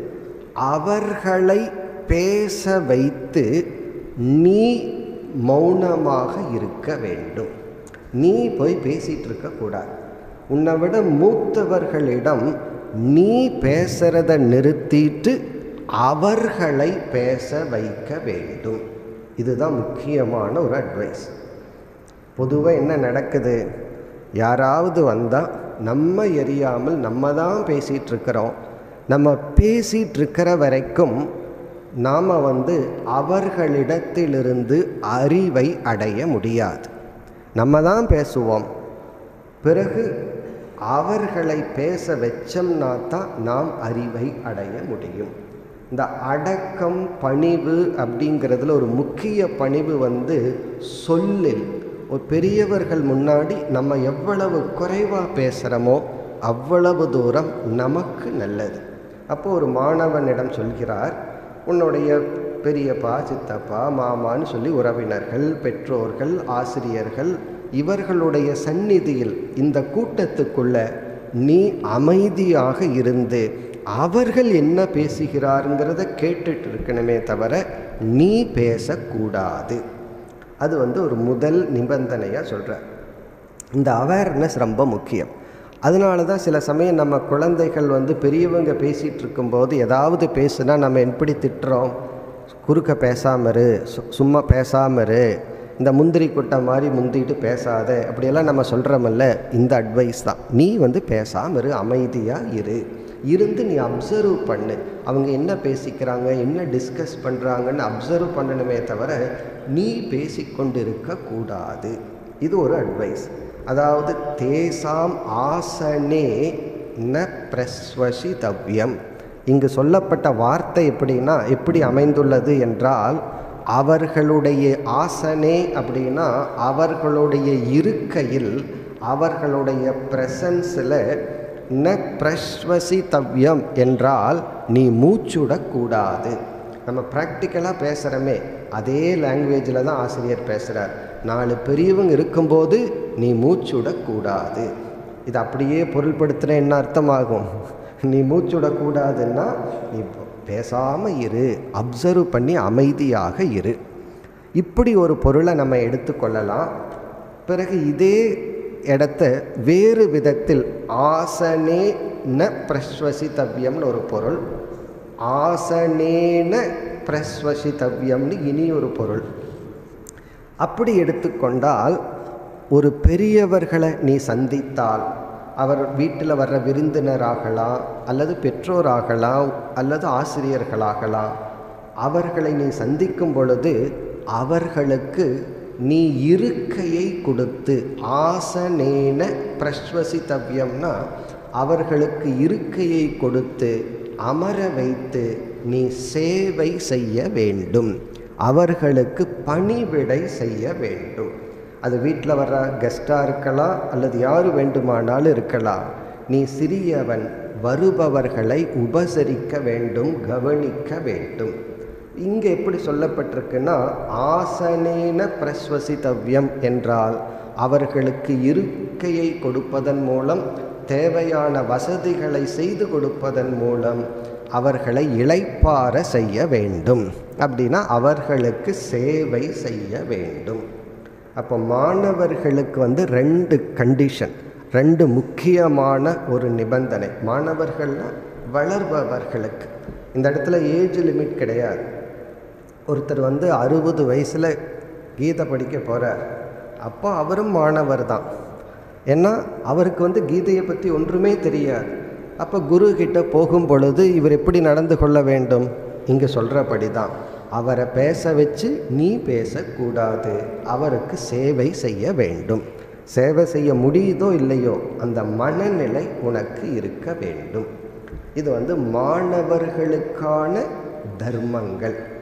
அவர்களை பேச வைத்து நீ மௌனமாக இருக்க வேண்டும் நீ போய் பேசிகிட்டு இருக்கக்கூடாது உன்னை விட மூத்தவர்களிடம் நீ பேசுகிறத நிறுத்திட்டு அவர்களை பேச வைக்க வேண்டும் இதுதான் முக்கியமான ஒரு அட்வைஸ் பொதுவாக என்ன நடக்குது யாராவது வந்தால் நம்ம எரியாமல் நம்ம தான் பேசிகிட்டு இருக்கிறோம் நம்ம பேசிகிட்டு இருக்கிற வரைக்கும் நாம் வந்து அவர்களிடத்திலிருந்து அறிவை அடைய முடியாது நம்ம தான் பேசுவோம் பிறகு அவர்களை பேச வச்சோம்னா தான் நாம் அறிவை அடைய முடியும் இந்த அடக்கம் பணிவு அப்படிங்கிறதுல ஒரு முக்கிய பணிவு வந்து சொல்லில் ஒரு பெரியவர்கள் முன்னாடி நம்ம எவ்வளவு குறைவாக பேசுகிறோமோ அவ்வளவு தூரம் நமக்கு நல்லது அப்போ ஒரு மாணவனிடம் சொல்கிறார் உன்னுடைய பெரியப்பா சித்தப்பா மாமான்னு சொல்லி உறவினர்கள் பெற்றோர்கள் ஆசிரியர்கள் இவர்களுடைய சந்நிதியில் இந்த கூட்டத்துக்குள்ள நீ அமைதியாக இருந்து அவர்கள் என்ன பேசுகிறாருங்கிறத கேட்டுட்டு இருக்கணுமே தவிர நீ பேசக்கூடாது அது வந்து ஒரு முதல் நிபந்தனையாக சொல்கிறார் இந்த அவேர்னஸ் ரொம்ப முக்கியம் அதனால தான் சில சமயம் நம்ம குழந்தைகள் வந்து பெரியவங்க பேசிகிட்டு இருக்கும்போது ஏதாவது பேசுனா நம்ம எப்படி திட்டுறோம் குறுக்க பேசாம இரு சு- சும்மா பேசாம இரு இந்த முந்திரி கொட்டை மாதிரி முந்திட்டு பேசாத அப்படியெல்லாம் நம்ம சொல்கிறோமல்ல இந்த அட்வைஸ் தான் நீ வந்து பேசாம இரு அமைதியாக இரு இருந்து நீ அப்சர்வ் பண்ணு அவங்க என்ன பேசிக்கிறாங்க என்ன டிஸ்கஸ் பண்ணுறாங்கன்னு அப்சர்வ் பண்ணணுமே தவிர நீ பேசிக்கொண்டு இருக்கக்கூடாது இது ஒரு அட்வைஸ் அதாவது தேசாம் ஆசனே ந பிரஸ்வசிதவ்யம் இங்கு சொல்லப்பட்ட வார்த்தை எப்படின்னா எப்படி அமைந்துள்ளது என்றால் அவர்களுடைய ஆசனே அப்படின்னா அவர்களுடைய இருக்கையில் அவர்களுடைய பிரசன்ஸில் ந பிரஸ்வசிதவ்யம் என்றால் நீ மூச்சுடக்கூடாது நம்ம ப்ராக்டிக்கலாக பேசுகிறோமே அதே லாங்குவேஜில் தான் ஆசிரியர் பேசுகிறார் நாலு பெரியவங்க இருக்கும்போது நீ மூச்சுடக்கூடாது இது அப்படியே பொருள்படுத்துகிற என்ன அர்த்தமாகும் நீ மூச்சுடக்கூடாதுன்னா நீ பேசாமல் இரு அப்சர்வ் பண்ணி அமைதியாக இரு இப்படி ஒரு பொருளை நம்ம எடுத்துக்கொள்ளலாம் பிறகு இதே இடத்த வேறு விதத்தில் ஆசனே ந பிரஸ்வசித்தவ்யம்னு ஒரு பொருள் ஆசனேன பிரஸ்வசித்தவ்யம்னு இனி ஒரு பொருள் அப்படி எடுத்துக்கொண்டால் ஒரு பெரியவர்களை நீ சந்தித்தால் அவர் வீட்டில் வர்ற விருந்தினராகலாம் அல்லது பெற்றோராகலாம் அல்லது ஆசிரியர்களாகலாம் அவர்களை நீ சந்திக்கும் பொழுது அவர்களுக்கு நீ இருக்கையை கொடுத்து ஆசனேன பிரஸ்வசித்தவ்யம்னா அவர்களுக்கு இருக்கையை கொடுத்து அமர வைத்து நீ சேவை செய்ய வேண்டும் அவர்களுக்கு பணிவிடை செய்ய வேண்டும் அது வீட்டில் வர்ற கெஸ்டாக இருக்கலாம் அல்லது யார் வேண்டுமானாலும் இருக்கலாம் நீ சிறியவன் வருபவர்களை உபசரிக்க வேண்டும் கவனிக்க வேண்டும் இங்கே எப்படி சொல்லப்பட்டிருக்குன்னா ஆசனேன பிரஸ்வசித்தவ்யம் என்றால் அவர்களுக்கு இருக்கையை கொடுப்பதன் மூலம் தேவையான வசதிகளை செய்து கொடுப்பதன் மூலம் அவர்களை இளைப்பார செய்ய வேண்டும் அப்படின்னா அவர்களுக்கு சேவை செய்ய வேண்டும் அப்போ மாணவர்களுக்கு வந்து ரெண்டு கண்டிஷன் ரெண்டு முக்கியமான ஒரு நிபந்தனை மாணவர்கள்னா வளர்பவர்களுக்கு இந்த இடத்துல ஏஜ் லிமிட் கிடையாது ஒருத்தர் வந்து அறுபது வயசில் கீதை படிக்க போகிறார் அப்போ அவரும் மாணவர் தான் ஏன்னா அவருக்கு வந்து கீதையை பற்றி ஒன்றுமே தெரியாது அப்போ குரு கிட்ட போகும் பொழுது இவர் எப்படி நடந்து கொள்ள வேண்டும் இங்கே சொல்கிறபடி தான் அவரை பேச வச்சு நீ பேசக்கூடாது அவருக்கு சேவை செய்ய வேண்டும் சேவை செய்ய முடியுதோ இல்லையோ அந்த மனநிலை உனக்கு இருக்க வேண்டும் இது வந்து மாணவர்களுக்கான தர்மங்கள்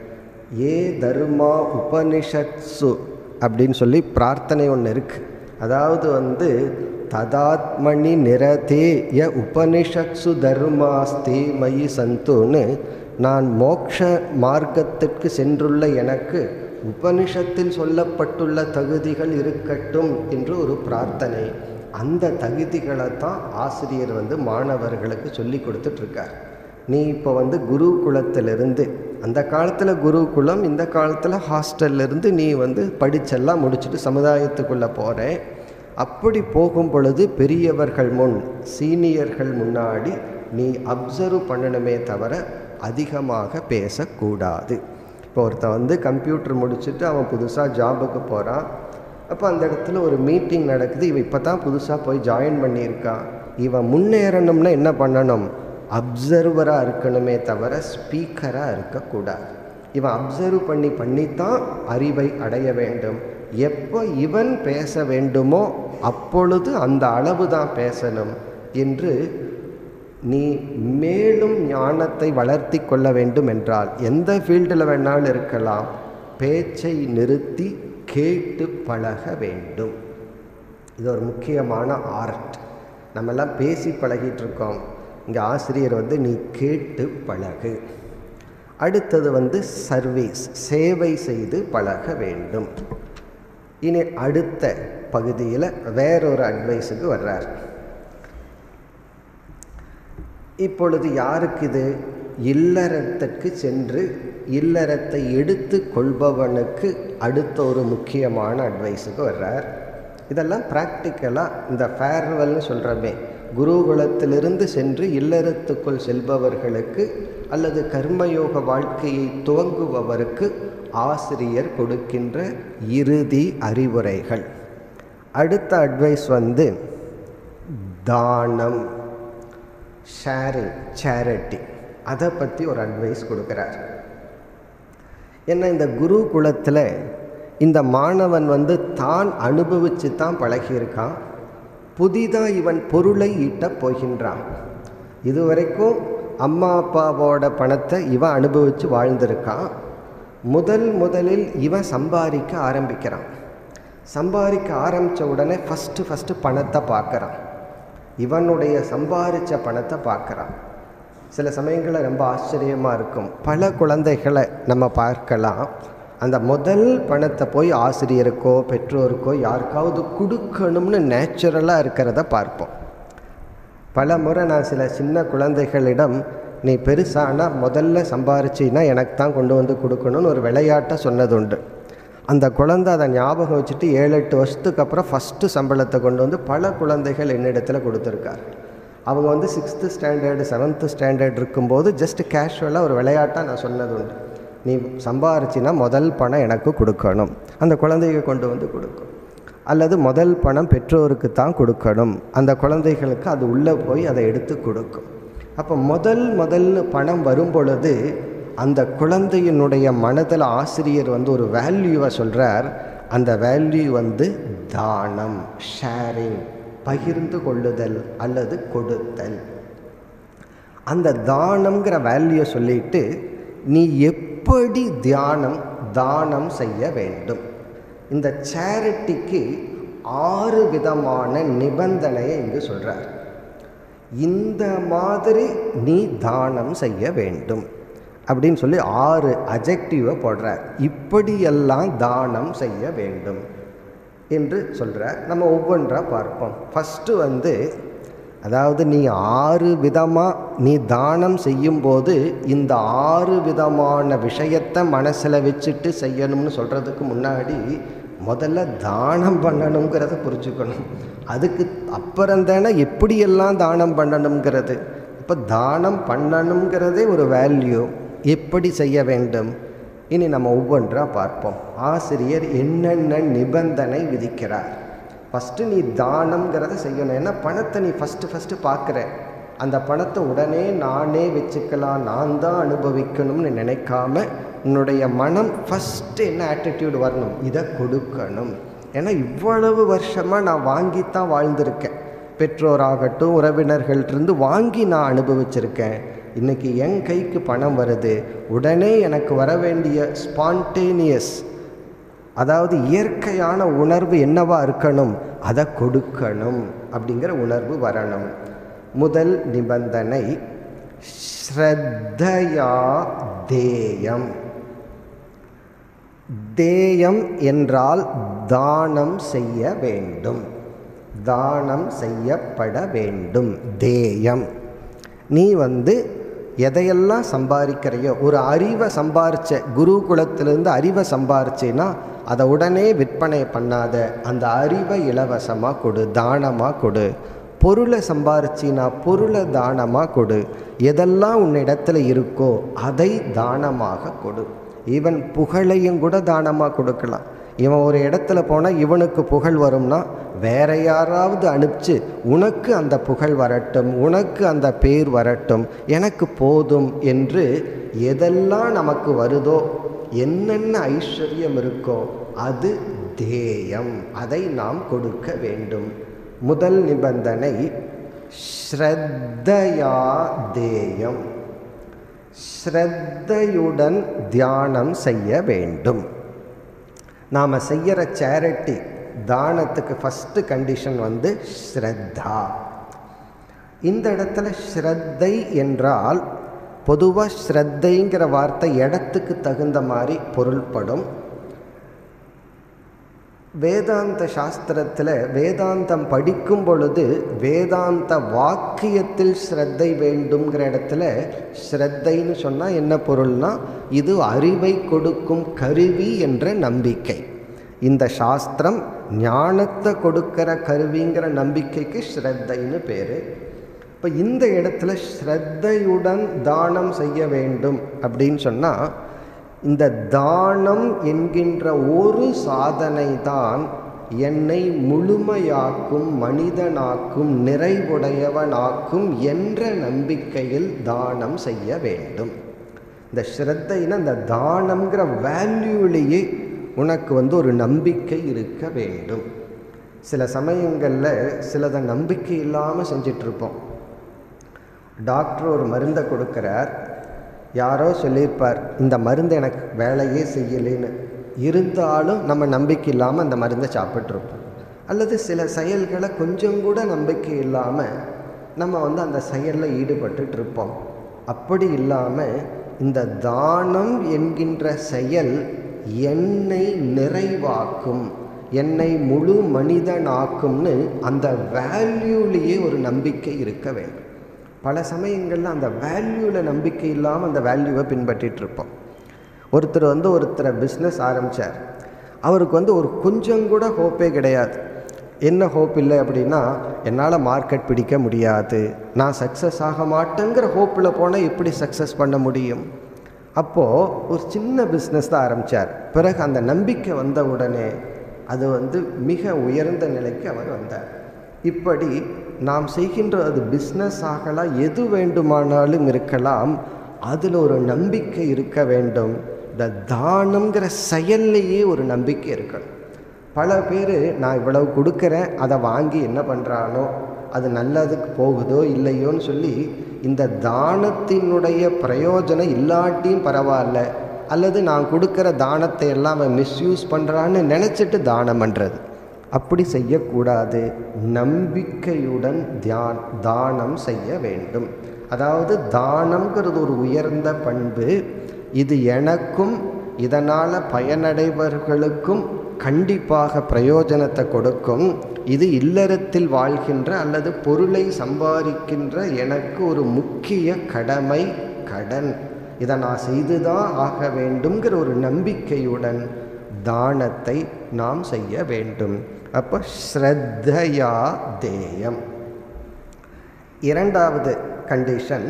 ஏ தர்மா உபனிஷத்சு அப்படின்னு சொல்லி பிரார்த்தனை ஒன்று இருக்குது அதாவது வந்து ததாத்மணி நிரதே ய உபனிஷத்சு தர்மாஸ்தே மயி சந்துன்னு நான் மோக்ஷ மார்க்கத்திற்கு சென்றுள்ள எனக்கு உபனிஷத்தில் சொல்லப்பட்டுள்ள தகுதிகள் இருக்கட்டும் என்று ஒரு பிரார்த்தனை அந்த தகுதிகளை தான் ஆசிரியர் வந்து மாணவர்களுக்கு சொல்லி கொடுத்துட்ருக்கார் நீ இப்போ வந்து குருகுலத்திலிருந்து அந்த காலத்தில் குருகுலம் இந்த காலத்தில் ஹாஸ்டல்லேருந்து நீ வந்து படிச்செல்லாம் முடிச்சுட்டு சமுதாயத்துக்குள்ளே போகிறேன் அப்படி போகும் பொழுது பெரியவர்கள் முன் சீனியர்கள் முன்னாடி நீ அப்சர்வ் பண்ணணுமே தவிர அதிகமாக பேசக்கூடாது இப்போ ஒருத்தன் வந்து கம்ப்யூட்டர் முடிச்சுட்டு அவன் புதுசாக ஜாபுக்கு போகிறான் அப்போ அந்த இடத்துல ஒரு மீட்டிங் நடக்குது இவன் இப்போ தான் புதுசாக போய் ஜாயின் பண்ணியிருக்கான் இவன் முன்னேறணும்னா என்ன பண்ணணும் அப்சர்வராக இருக்கணுமே தவிர ஸ்பீக்கராக இருக்கக்கூடாது இவன் அப்சர்வ் பண்ணி பண்ணித்தான் அறிவை அடைய வேண்டும் எப்போ இவன் பேச வேண்டுமோ அப்பொழுது அந்த அளவு தான் பேசணும் என்று நீ மேலும் ஞானத்தை வளர்த்தி கொள்ள வேண்டும் என்றால் எந்த ஃபீல்டில் வேணாலும் இருக்கலாம் பேச்சை நிறுத்தி கேட்டு பழக வேண்டும் இது ஒரு முக்கியமான ஆர்ட் நம்மெல்லாம் பேசி பழகிட்டு இருக்கோம் இங்கே ஆசிரியர் வந்து நீ கேட்டு பழகு அடுத்தது வந்து சர்வீஸ் சேவை செய்து பழக வேண்டும் இனி அடுத்த பகுதியில் வேறொரு அட்வைஸுக்கு வர்றார் இப்பொழுது யாருக்கு இது இல்லறத்திற்கு சென்று இல்லறத்தை எடுத்து கொள்பவனுக்கு அடுத்த ஒரு முக்கியமான அட்வைஸுக்கு வர்றார் இதெல்லாம் ப்ராக்டிக்கலாக இந்த ஃபேர்வெல்னு சொல்கிறோமே குருகுலத்திலிருந்து சென்று இல்லறத்துக்குள் செல்பவர்களுக்கு அல்லது கர்மயோக வாழ்க்கையை துவங்குபவருக்கு ஆசிரியர் கொடுக்கின்ற இறுதி அறிவுரைகள் அடுத்த அட்வைஸ் வந்து தானம் ஷேரிங் சேரிட்டி அதை பற்றி ஒரு அட்வைஸ் கொடுக்குறார் ஏன்னா இந்த குரு குலத்தில் இந்த மாணவன் வந்து தான் அனுபவித்து தான் பழகியிருக்கான் புதிதாக இவன் பொருளை ஈட்டப் போகின்றான் இதுவரைக்கும் அம்மா அப்பாவோட பணத்தை இவன் அனுபவித்து வாழ்ந்திருக்கான் முதல் முதலில் இவன் சம்பாதிக்க ஆரம்பிக்கிறான் சம்பாதிக்க ஆரம்பித்த உடனே ஃபஸ்ட்டு ஃபஸ்ட்டு பணத்தை பார்க்குறான் இவனுடைய சம்பாதிச்ச பணத்தை பார்க்குறான் சில சமயங்களில் ரொம்ப ஆச்சரியமாக இருக்கும் பல குழந்தைகளை நம்ம பார்க்கலாம் அந்த முதல் பணத்தை போய் ஆசிரியருக்கோ பெற்றோருக்கோ யாருக்காவது கொடுக்கணும்னு நேச்சுரலாக இருக்கிறத பார்ப்போம் பல முறை நான் சில சின்ன குழந்தைகளிடம் நீ பெருசானா முதல்ல சம்பாரிச்சின்னா எனக்கு தான் கொண்டு வந்து கொடுக்கணும்னு ஒரு விளையாட்டை சொன்னதுண்டு அந்த குழந்தை அதை ஞாபகம் வச்சுட்டு ஏழு எட்டு வருஷத்துக்கு அப்புறம் ஃபஸ்ட்டு சம்பளத்தை கொண்டு வந்து பல குழந்தைகள் என்னிடத்தில் கொடுத்துருக்கார் அவங்க வந்து சிக்ஸ்த்து ஸ்டாண்டர்டு செவன்த்து ஸ்டாண்டர்ட் இருக்கும்போது ஜஸ்ட் கேஷுவலாக ஒரு விளையாட்டாக நான் சொன்னது உண்டு நீ சம்பாரிச்சின்னா முதல் பணம் எனக்கு கொடுக்கணும் அந்த குழந்தைங்க கொண்டு வந்து கொடுக்கும் அல்லது முதல் பணம் பெற்றோருக்கு தான் கொடுக்கணும் அந்த குழந்தைகளுக்கு அது உள்ளே போய் அதை எடுத்து கொடுக்கும் அப்போ முதல் முதல்னு பணம் வரும் பொழுது அந்த குழந்தையினுடைய மனதில் ஆசிரியர் வந்து ஒரு வேல்யூவை சொல்கிறார் அந்த வேல்யூ வந்து தானம் ஷேரிங் பகிர்ந்து கொள்ளுதல் அல்லது கொடுத்தல் அந்த தானம்ங்கிற வேல்யூவை சொல்லிட்டு நீ எப்படி தியானம் தானம் செய்ய வேண்டும் இந்த சேரிட்டிக்கு ஆறு விதமான நிபந்தனையை இங்கு சொல்கிறார் இந்த மாதிரி நீ தானம் செய்ய வேண்டும் அப்படின்னு சொல்லி ஆறு அஜெக்டிவை போடுறார் இப்படியெல்லாம் தானம் செய்ய வேண்டும் என்று சொல்கிறார் நம்ம ஒவ்வொன்றா பார்ப்போம் ஃபஸ்ட்டு வந்து அதாவது நீ ஆறு விதமாக நீ தானம் செய்யும்போது இந்த ஆறு விதமான விஷயத்தை மனசில் வச்சுட்டு செய்யணும்னு சொல்கிறதுக்கு முன்னாடி முதல்ல தானம் பண்ணணுங்கிறத புரிஞ்சுக்கணும் அதுக்கு அப்புறம் தானே எப்படியெல்லாம் தானம் பண்ணணுங்கிறது இப்போ தானம் பண்ணணுங்கிறதே ஒரு வேல்யூ எப்படி செய்ய வேண்டும் இனி நம்ம ஒவ்வொன்றா பார்ப்போம் ஆசிரியர் என்னென்ன நிபந்தனை விதிக்கிறார் ஃபஸ்ட்டு நீ தானம்ங்கிறத செய்யணும் ஏன்னா பணத்தை நீ ஃபஸ்ட்டு ஃபஸ்ட்டு பார்க்குற அந்த பணத்தை உடனே நானே வச்சுக்கலாம் நான் தான் அனுபவிக்கணும்னு நினைக்காம உன்னுடைய மனம் ஃபஸ்ட்டு என்ன ஆட்டிடியூட் வரணும் இதை கொடுக்கணும் ஏன்னா இவ்வளவு வருஷமாக நான் வாங்கித்தான் வாழ்ந்திருக்கேன் பெற்றோராகட்டும் உறவினர்கள்ட்டிருந்து வாங்கி நான் அனுபவிச்சிருக்கேன் இன்றைக்கி என் கைக்கு பணம் வருது உடனே எனக்கு வர வேண்டிய ஸ்பான்டேனியஸ் அதாவது இயற்கையான உணர்வு என்னவா இருக்கணும் அதை கொடுக்கணும் அப்படிங்கிற உணர்வு வரணும் முதல் நிபந்தனை ஸ்ரத்தையா தேயம் தேயம் என்றால் தானம் செய்ய வேண்டும் தானம் செய்யப்பட வேண்டும் தேயம் நீ வந்து எதையெல்லாம் சம்பாதிக்கிறையோ ஒரு அறிவை சம்பாரிச்ச குருகுலத்திலிருந்து அறிவை சம்பாரிச்சேன்னா அதை உடனே விற்பனை பண்ணாத அந்த அறிவை இலவசமாக கொடு தானமாக கொடு பொருளை சம்பாரிச்சினா பொருளை தானமாக கொடு எதெல்லாம் உன்னிடத்துல இருக்கோ அதை தானமாக கொடு ஈவன் புகழையும் கூட தானமாக கொடுக்கலாம் இவன் ஒரு இடத்துல போனால் இவனுக்கு புகழ் வரும்னா வேற யாராவது அனுப்பிச்சு உனக்கு அந்த புகழ் வரட்டும் உனக்கு அந்த பேர் வரட்டும் எனக்கு போதும் என்று எதெல்லாம் நமக்கு வருதோ என்னென்ன ஐஸ்வர்யம் இருக்கோ அது தேயம் அதை நாம் கொடுக்க வேண்டும் முதல் நிபந்தனை ஸ்ரத்தையா தேயம் ஸ்ரத்தையுடன் தியானம் செய்ய வேண்டும் நாம் செய்கிற சேரிட்டி தானத்துக்கு ஃபஸ்ட்டு கண்டிஷன் வந்து ஸ்ரத்தா இந்த இடத்துல ஸ்ரத்தை என்றால் பொதுவாக ஸ்ரத்தைங்கிற வார்த்தை இடத்துக்கு தகுந்த மாதிரி பொருள்படும் வேதாந்த சாஸ்திரத்தில் வேதாந்தம் படிக்கும் பொழுது வேதாந்த வாக்கியத்தில் ஸ்ரத்தை வேண்டுங்கிற இடத்துல ஸ்ரத்தைன்னு சொன்னால் என்ன பொருள்னா இது அறிவை கொடுக்கும் கருவி என்ற நம்பிக்கை இந்த சாஸ்திரம் ஞானத்தை கொடுக்கிற கருவிங்கிற நம்பிக்கைக்கு ஸ்ரத்தைன்னு பேர் இப்போ இந்த இடத்துல ஸ்ரத்தையுடன் தானம் செய்ய வேண்டும் அப்படின்னு சொன்னால் இந்த தானம் என்கின்ற ஒரு சாதனை தான் என்னை முழுமையாக்கும் மனிதனாக்கும் நிறைவுடையவனாக்கும் என்ற நம்பிக்கையில் தானம் செய்ய வேண்டும் இந்த ஸ்ரத்தைனா இந்த தானம்ங்கிற வேல்யூலேயே உனக்கு வந்து ஒரு நம்பிக்கை இருக்க வேண்டும் சில சமயங்களில் சிலதை நம்பிக்கை இல்லாமல் செஞ்சிட்ருப்போம் டாக்டர் ஒரு மருந்தை கொடுக்குறார் யாரோ சொல்லியிருப்பார் இந்த மருந்து எனக்கு வேலையே செய்யலேன்னு இருந்தாலும் நம்ம நம்பிக்கை இல்லாமல் அந்த மருந்தை சாப்பிட்ருப்போம் அல்லது சில செயல்களை கொஞ்சம் கூட நம்பிக்கை இல்லாமல் நம்ம வந்து அந்த செயலில் ஈடுபட்டுட்டு இருப்போம் அப்படி இல்லாமல் இந்த தானம் என்கின்ற செயல் என்னை நிறைவாக்கும் என்னை முழு மனிதனாக்கும்னு அந்த வேல்யூலேயே ஒரு நம்பிக்கை இருக்க வேண்டும் பல சமயங்களில் அந்த வேல்யூவில் நம்பிக்கை இல்லாமல் அந்த வேல்யூவை பின்பற்றிட்டு இருப்போம் ஒருத்தர் வந்து ஒருத்தரை பிஸ்னஸ் ஆரம்பித்தார் அவருக்கு வந்து ஒரு கொஞ்சம் கூட ஹோப்பே கிடையாது என்ன ஹோப் இல்லை அப்படின்னா என்னால் மார்க்கெட் பிடிக்க முடியாது நான் சக்ஸஸ் ஆக மாட்டேங்கிற ஹோப்பில் போனால் எப்படி சக்ஸஸ் பண்ண முடியும் அப்போது ஒரு சின்ன பிஸ்னஸ் தான் ஆரம்பித்தார் பிறகு அந்த நம்பிக்கை வந்த உடனே அது வந்து மிக உயர்ந்த நிலைக்கு அவர் வந்தார் இப்படி நாம் செய்கின்ற அது பிஸ்னஸ் ஆகலாம் எது வேண்டுமானாலும் இருக்கலாம் அதில் ஒரு நம்பிக்கை இருக்க வேண்டும் இந்த தானங்கிற செயல்லையே ஒரு நம்பிக்கை இருக்கணும் பல பேர் நான் இவ்வளவு கொடுக்குறேன் அதை வாங்கி என்ன பண்ணுறானோ அது நல்லதுக்கு போகுதோ இல்லையோன்னு சொல்லி இந்த தானத்தினுடைய பிரயோஜனம் இல்லாட்டியும் பரவாயில்ல அல்லது நான் கொடுக்குற தானத்தை எல்லாம் அவன் மிஸ்யூஸ் பண்ணுறான்னு நினச்சிட்டு தானம் பண்ணுறது அப்படி செய்யக்கூடாது நம்பிக்கையுடன் தியான் தானம் செய்ய வேண்டும் அதாவது தானம்ங்கிறது ஒரு உயர்ந்த பண்பு இது எனக்கும் இதனால் பயனடைபவர்களுக்கும் கண்டிப்பாக பிரயோஜனத்தை கொடுக்கும் இது இல்லறத்தில் வாழ்கின்ற அல்லது பொருளை சம்பாதிக்கின்ற எனக்கு ஒரு முக்கிய கடமை கடன் இதை நான் செய்துதான் ஆக வேண்டும்ங்கிற ஒரு நம்பிக்கையுடன் தானத்தை நாம் செய்ய வேண்டும் அப்போ ஸ்ரத்தையா தேயம் இரண்டாவது கண்டிஷன்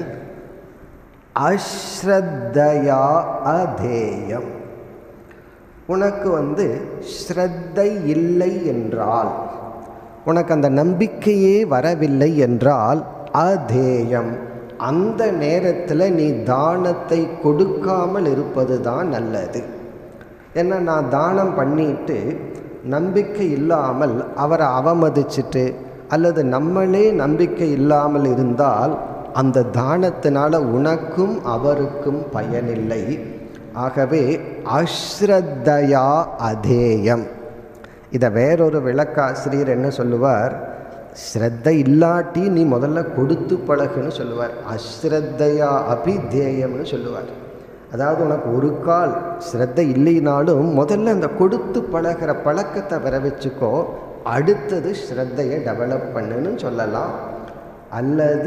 அஸ்ரத்தையா அதேயம் உனக்கு வந்து ஸ்ரத்தை இல்லை என்றால் உனக்கு அந்த நம்பிக்கையே வரவில்லை என்றால் அதேயம் அந்த நேரத்தில் நீ தானத்தை கொடுக்காமல் இருப்பது தான் நல்லது ஏன்னா நான் தானம் பண்ணிட்டு நம்பிக்கை இல்லாமல் அவரை அவமதிச்சுட்டு அல்லது நம்மளே நம்பிக்கை இல்லாமல் இருந்தால் அந்த தானத்தினால உனக்கும் அவருக்கும் பயனில்லை ஆகவே அஸ்ரத்தையா அதேயம் இதை வேறொரு விளக்காசிரியர் என்ன சொல்லுவார் ஸ்ரத்த இல்லாட்டி நீ முதல்ல கொடுத்து பழகுன்னு சொல்லுவார் அஸ்ரத்தையா அபிதேயம்னு சொல்லுவார் அதாவது உனக்கு ஒரு கால் ஸ்ரத்த இல்லைனாலும் முதல்ல அந்த கொடுத்து பழகிற பழக்கத்தை வர வச்சுக்கோ அடுத்தது ஸ்ரத்தையை டெவலப் பண்ணுன்னு சொல்லலாம் அல்லது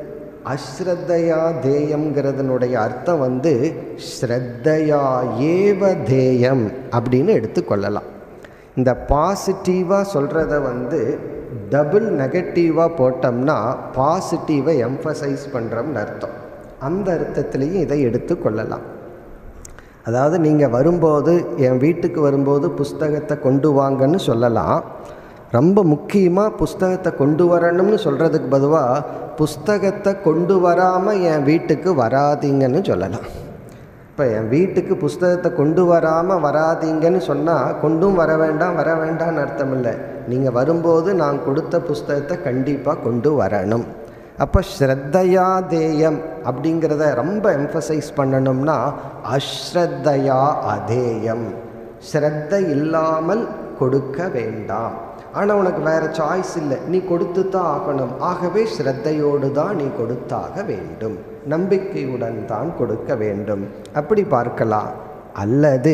அஸ்ரத்தையா தேயம்ங்கிறதனுடைய அர்த்தம் வந்து ஸ்ரத்தையா ஏவ தேயம் அப்படின்னு எடுத்துக்கொள்ளலாம் இந்த பாசிட்டிவாக சொல்கிறத வந்து டபுள் நெகட்டிவாக போட்டோம்னா பாசிட்டிவை எம்ஃபசைஸ் பண்ணுறோம்னு அர்த்தம் அந்த அர்த்தத்துலேயும் இதை எடுத்துக்கொள்ளலாம் அதாவது நீங்கள் வரும்போது என் வீட்டுக்கு வரும்போது புஸ்தகத்தை கொண்டு வாங்கன்னு சொல்லலாம் ரொம்ப முக்கியமாக புஸ்தகத்தை கொண்டு வரணும்னு சொல்கிறதுக்கு பதுவாக புஸ்தகத்தை கொண்டு வராமல் என் வீட்டுக்கு வராதீங்கன்னு சொல்லலாம் இப்போ என் வீட்டுக்கு புஸ்தகத்தை கொண்டு வராமல் வராதீங்கன்னு சொன்னால் கொண்டும் வர வேண்டாம் வர வேண்டாம்னு அர்த்தம் இல்லை நீங்கள் வரும்போது நான் கொடுத்த புஸ்தகத்தை கண்டிப்பாக கொண்டு வரணும் அப்போ ஸ்ரத்தையா தேயம் அப்படிங்கிறத ரொம்ப எம்ஃபசைஸ் பண்ணணும்னா அஸ்ரத்தையா அதேயம் ஸ்ரத்த இல்லாமல் கொடுக்க வேண்டாம் ஆனால் உனக்கு வேறு சாய்ஸ் இல்லை நீ கொடுத்து தான் ஆகணும் ஆகவே ஸ்ரத்தையோடு தான் நீ கொடுத்தாக வேண்டும் நம்பிக்கையுடன் தான் கொடுக்க வேண்டும் அப்படி பார்க்கலாம் அல்லது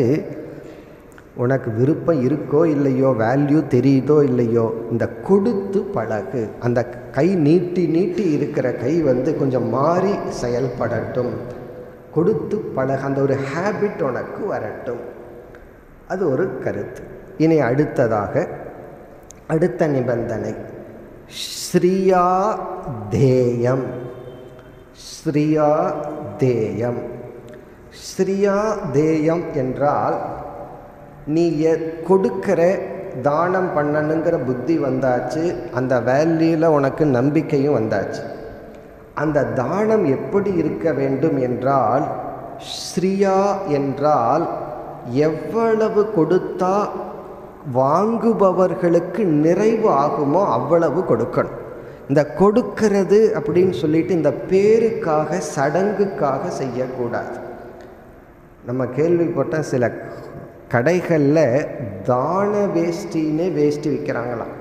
உனக்கு விருப்பம் இருக்கோ இல்லையோ வேல்யூ தெரியுதோ இல்லையோ இந்த கொடுத்து பழகு அந்த கை நீட்டி நீட்டி இருக்கிற கை வந்து கொஞ்சம் மாறி செயல்படட்டும் கொடுத்து பழக அந்த ஒரு ஹேபிட் உனக்கு வரட்டும் அது ஒரு கருத்து இனி அடுத்ததாக அடுத்த நிபந்தனை ஸ்ரீயா தேயம் ஸ்ரீயா தேயம் ஸ்ரீயா தேயம் என்றால் நீ எ கொடுக்கிற தானம் பண்ணணுங்கிற புத்தி வந்தாச்சு அந்த வேல்யூவில் உனக்கு நம்பிக்கையும் வந்தாச்சு அந்த தானம் எப்படி இருக்க வேண்டும் என்றால் ஸ்ரீயா என்றால் எவ்வளவு கொடுத்தா வாங்குபவர்களுக்கு நிறைவு ஆகுமோ அவ்வளவு கொடுக்கணும் இந்த கொடுக்கிறது அப்படின்னு சொல்லிட்டு இந்த பேருக்காக சடங்குக்காக செய்யக்கூடாது நம்ம கேள்விப்பட்ட சில கடைகளில் தான வேஷ்டின்னே வேஷ்டி விற்கிறாங்களாம்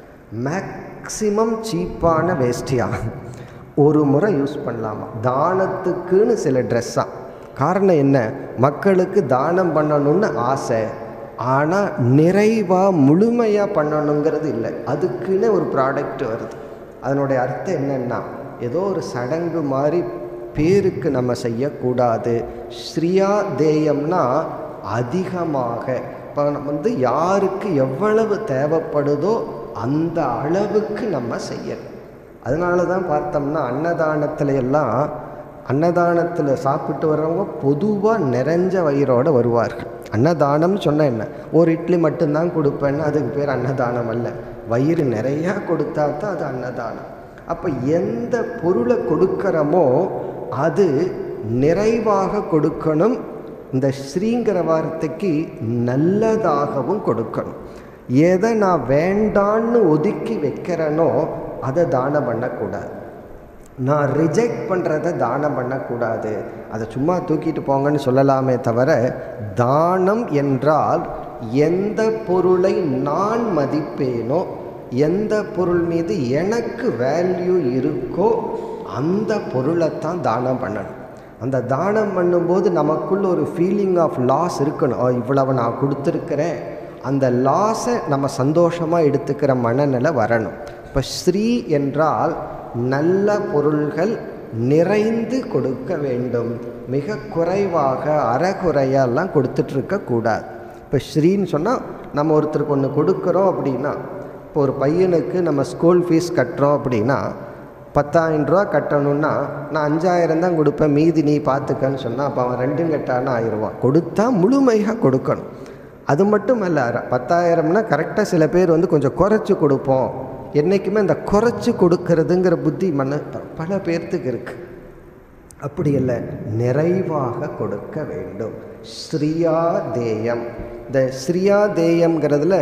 மேக்சிமம் சீப்பான வேஷ்டியாக ஒரு முறை யூஸ் பண்ணலாமா தானத்துக்குன்னு சில ட்ரெஸ்ஸாக காரணம் என்ன மக்களுக்கு தானம் பண்ணணும்னு ஆசை ஆனால் நிறைவாக முழுமையாக பண்ணணுங்கிறது இல்லை அதுக்குன்னு ஒரு ப்ராடக்ட் வருது அதனுடைய அர்த்தம் என்னென்னா ஏதோ ஒரு சடங்கு மாதிரி பேருக்கு நம்ம செய்யக்கூடாது ஸ்ரீயா தேயம்னா அதிகமாக இப்போ வந்து யாருக்கு எவ்வளவு தேவைப்படுதோ அந்த அளவுக்கு நம்ம செய்யணும் அதனால தான் பார்த்தோம்னா அன்னதானத்தில் எல்லாம் அன்னதானத்தில் சாப்பிட்டு வர்றவங்க பொதுவாக நிறைஞ்ச வயிறோடு வருவார்கள் அன்னதானம்னு சொன்ன என்ன ஒரு இட்லி மட்டும்தான் கொடுப்பேன்னு அதுக்கு பேர் அன்னதானம் அல்ல வயிறு நிறையா கொடுத்தா தான் அது அன்னதானம் அப்போ எந்த பொருளை கொடுக்குறோமோ அது நிறைவாக கொடுக்கணும் இந்த ஸ்ரீங்கிற வார்த்தைக்கு நல்லதாகவும் கொடுக்கணும் எதை நான் வேண்டான்னு ஒதுக்கி வைக்கிறேனோ அதை தானம் பண்ணக்கூடாது நான் ரிஜெக்ட் பண்ணுறத தானம் பண்ணக்கூடாது அதை சும்மா தூக்கிட்டு போங்கன்னு சொல்லலாமே தவிர தானம் என்றால் எந்த பொருளை நான் மதிப்பேனோ எந்த பொருள் மீது எனக்கு வேல்யூ இருக்கோ அந்த பொருளைத்தான் தானம் பண்ணணும் அந்த தானம் பண்ணும்போது நமக்குள்ள ஒரு ஃபீலிங் ஆஃப் லாஸ் இருக்கணும் "ஓ, இவ்வளவு நான் கொடுத்துருக்கிறேன் அந்த லாஸை நம்ம சந்தோஷமாக எடுத்துக்கிற மனநிலை வரணும் இப்போ ஸ்ரீ என்றால் நல்ல பொருள்கள் நிறைந்து கொடுக்க வேண்டும் மிக குறைவாக அறகுறையெல்லாம் கொடுத்துட்ருக்க கூடாது இப்போ ஸ்ரீன்னு சொன்னால் நம்ம ஒருத்தருக்கு ஒன்று கொடுக்குறோம் அப்படின்னா இப்போ ஒரு பையனுக்கு நம்ம ஸ்கூல் ஃபீஸ் கட்டுறோம் அப்படின்னா பத்தாயிரம் ரூபா கட்டணும்னா நான் அஞ்சாயிரம் தான் கொடுப்பேன் மீதி நீ பார்த்துக்கன்னு சொன்னால் அப்போ அவன் ரெண்டும் கட்டான ஆயிடுவான் கொடுத்தா முழுமையாக கொடுக்கணும் அது மட்டும் அல்ல அர- பத்தாயிரம்னா கரெக்டாக சில பேர் வந்து கொஞ்சம் குறைச்சி கொடுப்போம் என்றைக்குமே இந்த குறைச்சி கொடுக்கறதுங்கிற புத்தி மன பல பேர்த்துக்கு இருக்குது அப்படி இல்லை நிறைவாக கொடுக்க வேண்டும் ஸ்ரீயா தேயம் இந்த ஸ்ரீயா தேயம்ங்கிறதுல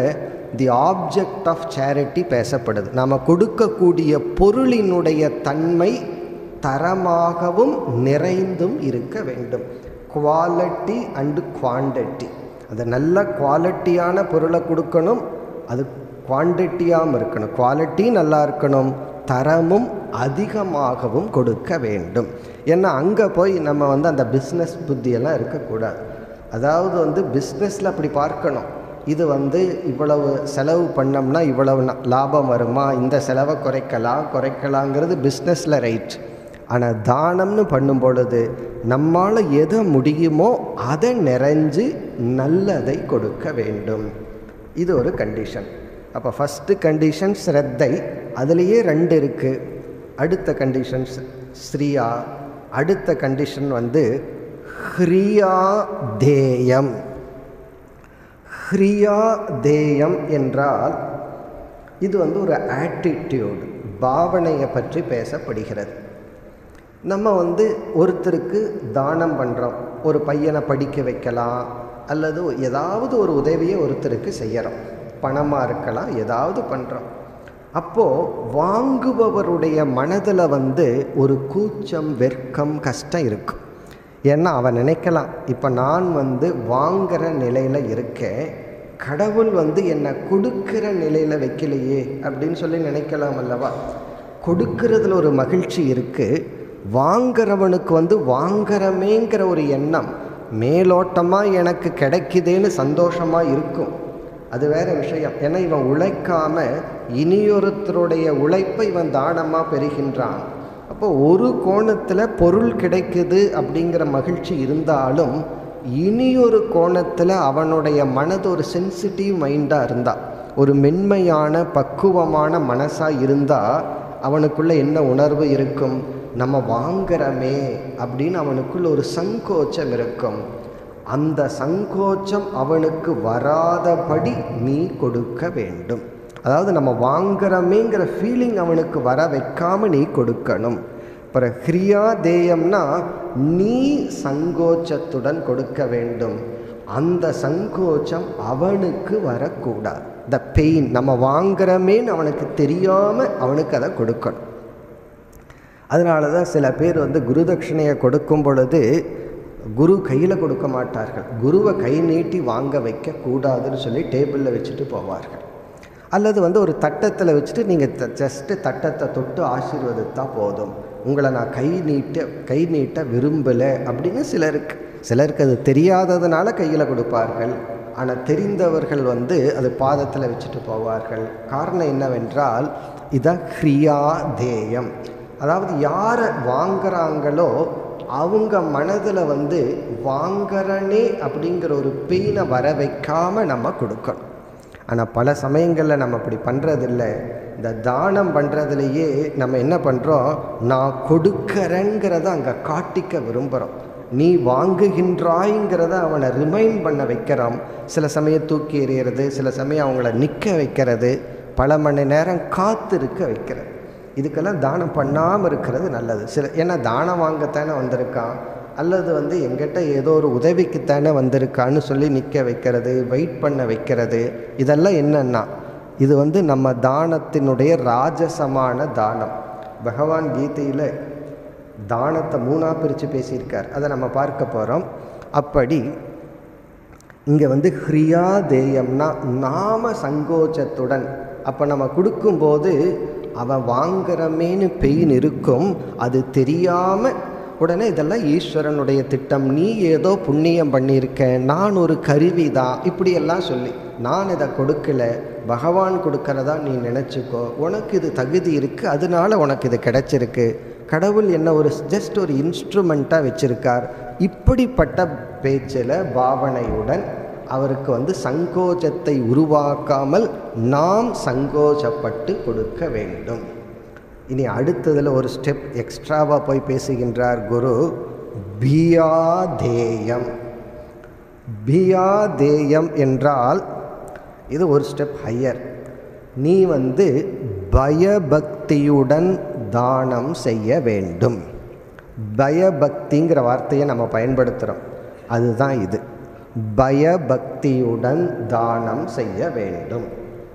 தி ஆப்ஜெக்ட் ஆஃப் சேரிட்டி பேசப்படுது நாம் கொடுக்கக்கூடிய பொருளினுடைய தன்மை தரமாகவும் நிறைந்தும் இருக்க வேண்டும் குவாலிட்டி அண்டு குவான்டிட்டி அந்த நல்ல குவாலிட்டியான பொருளை கொடுக்கணும் அது குவான்டிட்டியாகவும் இருக்கணும் குவாலிட்டி நல்லா இருக்கணும் தரமும் அதிகமாகவும் கொடுக்க வேண்டும் ஏன்னா அங்கே போய் நம்ம வந்து அந்த பிஸ்னஸ் புத்தியெல்லாம் இருக்கக்கூடாது அதாவது வந்து பிஸ்னஸில் அப்படி பார்க்கணும் இது வந்து இவ்வளவு செலவு பண்ணோம்னா இவ்வளவு லாபம் வருமா இந்த செலவை குறைக்கலாம் குறைக்கலாங்கிறது பிஸ்னஸில் ரைட் ஆனால் தானம்னு பண்ணும் பொழுது நம்மால் எதை முடியுமோ அதை நிறைஞ்சு நல்லதை கொடுக்க வேண்டும் இது ஒரு கண்டிஷன் அப்போ ஃபஸ்ட்டு கண்டிஷன் ஸ்ரத்தை அதுலேயே ரெண்டு இருக்குது அடுத்த கண்டிஷன்ஸ் ஸ்ரீயா அடுத்த கண்டிஷன் வந்து ஹ்ரியா தேயம் ஹ்ரியா தேயம் என்றால் இது வந்து ஒரு ஆட்டிடியூடு பாவனையை பற்றி பேசப்படுகிறது நம்ம வந்து ஒருத்தருக்கு தானம் பண்ணுறோம் ஒரு பையனை படிக்க வைக்கலாம் அல்லது ஏதாவது ஒரு உதவியை ஒருத்தருக்கு செய்கிறோம் பணமாக இருக்கலாம் ஏதாவது பண்ணுறோம் அப்போது வாங்குபவருடைய மனதில் வந்து ஒரு கூச்சம் வெட்கம் கஷ்டம் இருக்கும் ஏன்னா அவன் நினைக்கலாம் இப்போ நான் வந்து வாங்குகிற நிலையில் இருக்கேன் கடவுள் வந்து என்னை கொடுக்கிற நிலையில் வைக்கலையே அப்படின்னு சொல்லி நினைக்கலாம் அல்லவா கொடுக்கறதுல ஒரு மகிழ்ச்சி இருக்குது வாங்கிறவனுக்கு வந்து வாங்குறமேங்கிற ஒரு எண்ணம் மேலோட்டமாக எனக்கு கிடைக்குதேன்னு சந்தோஷமாக இருக்கும் அது வேற விஷயம் ஏன்னா இவன் உழைக்காம இனியொருத்தருடைய உழைப்பை இவன் தானமாக பெறுகின்றான் அப்போ ஒரு கோணத்தில் பொருள் கிடைக்குது அப்படிங்கிற மகிழ்ச்சி இருந்தாலும் இனியொரு கோணத்தில் அவனுடைய மனது ஒரு சென்சிட்டிவ் மைண்டாக இருந்தால் ஒரு மென்மையான பக்குவமான மனசாக இருந்தால் அவனுக்குள்ள என்ன உணர்வு இருக்கும் நம்ம வாங்குறமே அப்படின்னு அவனுக்குள்ள ஒரு சங்கோச்சம் இருக்கும் அந்த சங்கோச்சம் அவனுக்கு வராதபடி நீ கொடுக்க வேண்டும் அதாவது நம்ம வாங்குறமேங்கிற ஃபீலிங் அவனுக்கு வர வைக்காம நீ கொடுக்கணும் அப்புறம் ஹிரியா தேயம்னா நீ சங்கோச்சத்துடன் கொடுக்க வேண்டும் அந்த சங்கோச்சம் அவனுக்கு வரக்கூடாது த பெயின் நம்ம வாங்குறமேன்னு அவனுக்கு தெரியாமல் அவனுக்கு அதை கொடுக்கணும் அதனால தான் சில பேர் வந்து குருதட்சிணையை கொடுக்கும் பொழுது குரு கையில் கொடுக்க மாட்டார்கள் குருவை கை நீட்டி வாங்க வைக்கக்கூடாதுன்னு சொல்லி டேபிளில் வச்சுட்டு போவார்கள் அல்லது வந்து ஒரு தட்டத்தில் வச்சுட்டு நீங்கள் ஜஸ்ட்டு தட்டத்தை தொட்டு ஆசீர்வதித்தா போதும் உங்களை நான் கை நீட்ட கை நீட்ட விரும்பலை அப்படின்னு சிலருக்கு சிலருக்கு அது தெரியாததுனால கையில் கொடுப்பார்கள் ஆனால் தெரிந்தவர்கள் வந்து அது பாதத்தில் வச்சுட்டு போவார்கள் காரணம் என்னவென்றால் இதான் ஹ்ரியா தேயம் அதாவது யாரை வாங்குறாங்களோ அவங்க மனதில் வந்து வாங்குறனே அப்படிங்கிற ஒரு பெயினை வர வைக்காம நம்ம கொடுக்கணும் ஆனால் பல சமயங்களில் நம்ம அப்படி பண்ணுறதில்ல இந்த தானம் பண்ணுறதுலையே நம்ம என்ன பண்ணுறோம் நான் கொடுக்கறேங்கிறத அங்கே காட்டிக்க விரும்புகிறோம் நீ வாங்குகின்றாய்ங்கிறத அவனை ரிமைண்ட் பண்ண வைக்கிறோம் சில சமயம் தூக்கி எறிகிறது சில சமயம் அவங்கள நிற்க வைக்கிறது பல மணி நேரம் காத்திருக்க வைக்கிறது இதுக்கெல்லாம் தானம் பண்ணாமல் இருக்கிறது நல்லது சில ஏன்னா தானம் வாங்கத்தானே வந்திருக்கான் அல்லது வந்து எங்கிட்ட ஏதோ ஒரு உதவிக்குத்தானே வந்திருக்கான்னு சொல்லி நிற்க வைக்கிறது வெயிட் பண்ண வைக்கிறது இதெல்லாம் என்னன்னா இது வந்து நம்ம தானத்தினுடைய ராஜசமான தானம் பகவான் கீதையில் தானத்தை மூணாக பிரித்து பேசியிருக்கார் அதை நம்ம பார்க்க போகிறோம் அப்படி இங்கே வந்து ஹ்ரியா தேயம்னா நாம சங்கோச்சத்துடன் அப்போ நம்ம கொடுக்கும்போது அவன் வாங்குறமேனு பெயின் இருக்கும் அது தெரியாமல் உடனே இதெல்லாம் ஈஸ்வரனுடைய திட்டம் நீ ஏதோ புண்ணியம் பண்ணியிருக்க நான் ஒரு கருவி தான் இப்படியெல்லாம் சொல்லி நான் இதை கொடுக்கல பகவான் கொடுக்கறதா நீ நினச்சிக்கோ உனக்கு இது தகுதி இருக்குது அதனால உனக்கு இது கிடைச்சிருக்கு கடவுள் என்ன ஒரு ஜஸ்ட் ஒரு இன்ஸ்ட்ருமெண்ட்டாக வச்சுருக்கார் இப்படிப்பட்ட பேச்சில் பாவனையுடன் அவருக்கு வந்து சங்கோச்சத்தை உருவாக்காமல் நாம் சங்கோச்சப்பட்டு கொடுக்க வேண்டும் இனி அடுத்ததில் ஒரு ஸ்டெப் எக்ஸ்ட்ராவாக போய் பேசுகின்றார் குரு பியாதேயம் பியாதேயம் என்றால் இது ஒரு ஸ்டெப் ஹையர் நீ வந்து பயபக்தியுடன் தானம் செய்ய வேண்டும் பயபக்திங்கிற வார்த்தையை நம்ம பயன்படுத்துகிறோம் அதுதான் இது பயபக்தியுடன் தானம் செய்ய வேண்டும்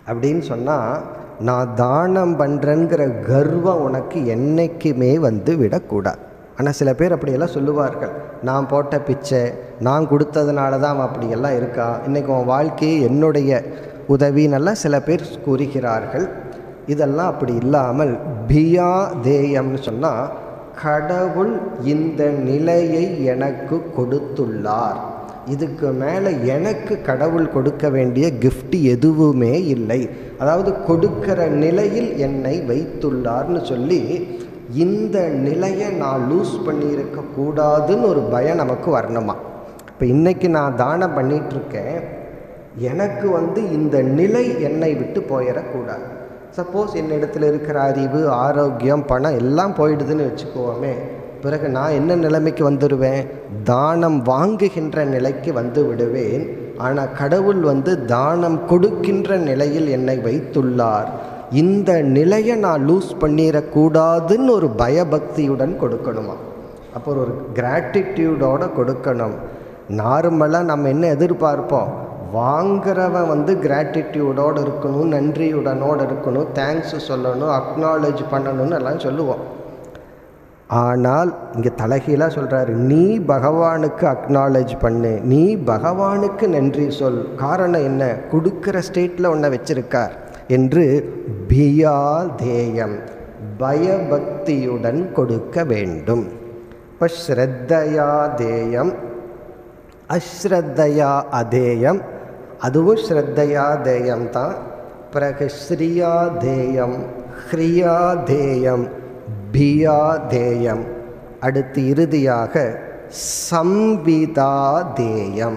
அப்படின்னு சொன்னால் நான் தானம் பண்ணுறேங்கிற கர்வம் உனக்கு என்றைக்குமே வந்து விடக்கூடாது ஆனால் சில பேர் அப்படியெல்லாம் சொல்லுவார்கள் நான் போட்ட பிச்சை நான் கொடுத்ததுனால தான் அவன் அப்படியெல்லாம் இருக்கா இன்றைக்கி உன் வாழ்க்கையே என்னுடைய உதவின்னெல்லாம் சில பேர் கூறுகிறார்கள் இதெல்லாம் அப்படி இல்லாமல் பியா தேயம்னு சொன்னால் கடவுள் இந்த நிலையை எனக்கு கொடுத்துள்ளார் இதுக்கு மேலே எனக்கு கடவுள் கொடுக்க வேண்டிய gift எதுவுமே இல்லை அதாவது கொடுக்கிற நிலையில் என்னை வைத்துள்ளார்னு சொல்லி இந்த நிலையை நான் லூஸ் பண்ணியிருக்க கூடாதுன்னு ஒரு பயம் நமக்கு வரணுமா இப்போ இன்றைக்கி நான் தானம் பண்ணிகிட்ருக்கேன் எனக்கு வந்து இந்த நிலை என்னை விட்டு போயிடக்கூடாது சப்போஸ் என்னிடத்தில் இருக்கிற அறிவு ஆரோக்கியம் பணம் எல்லாம் போயிடுதுன்னு வச்சுக்கோமே பிறகு நான் என்ன நிலைமைக்கு வந்துடுவேன் தானம் வாங்குகின்ற நிலைக்கு வந்து விடுவேன் ஆனால் கடவுள் வந்து தானம் கொடுக்கின்ற நிலையில் என்னை வைத்துள்ளார் இந்த நிலையை நான் லூஸ் பண்ணிடக்கூடாதுன்னு ஒரு பயபக்தியுடன் கொடுக்கணுமா அப்போ ஒரு கிராட்டிடியூடோட கொடுக்கணும் நார்மலாக நம்ம என்ன எதிர்பார்ப்போம் வாங்குறவன் வந்து கிராட்டிடியூடோடு இருக்கணும் நன்றியுடனோடு இருக்கணும் தேங்க்ஸ் சொல்லணும் அக்னாலேஜ் பண்ணணும்னு எல்லாம் சொல்லுவோம் ஆனால் இங்கே தலைகீழாக சொல்கிறாரு நீ பகவானுக்கு அக்னாலேஜ் பண்ணு நீ பகவானுக்கு நன்றி சொல் காரணம் என்ன கொடுக்குற ஸ்டேட்டில் ஒன்றை வச்சிருக்கார் என்று பியா தேயம் பயபக்தியுடன் கொடுக்க வேண்டும் இப்போ ஸ்ரத்தையா தேயம் அஸ்ரத்தையா அதேயம் அதுவும் ஸ்ரத்தையா தேயம் தான் பிறகு ஸ்ரீயா தேயம் ஹ்ரியா தேயம் பியா தேயம் அடுத்து இறுதியாக சம்விதா தேயம்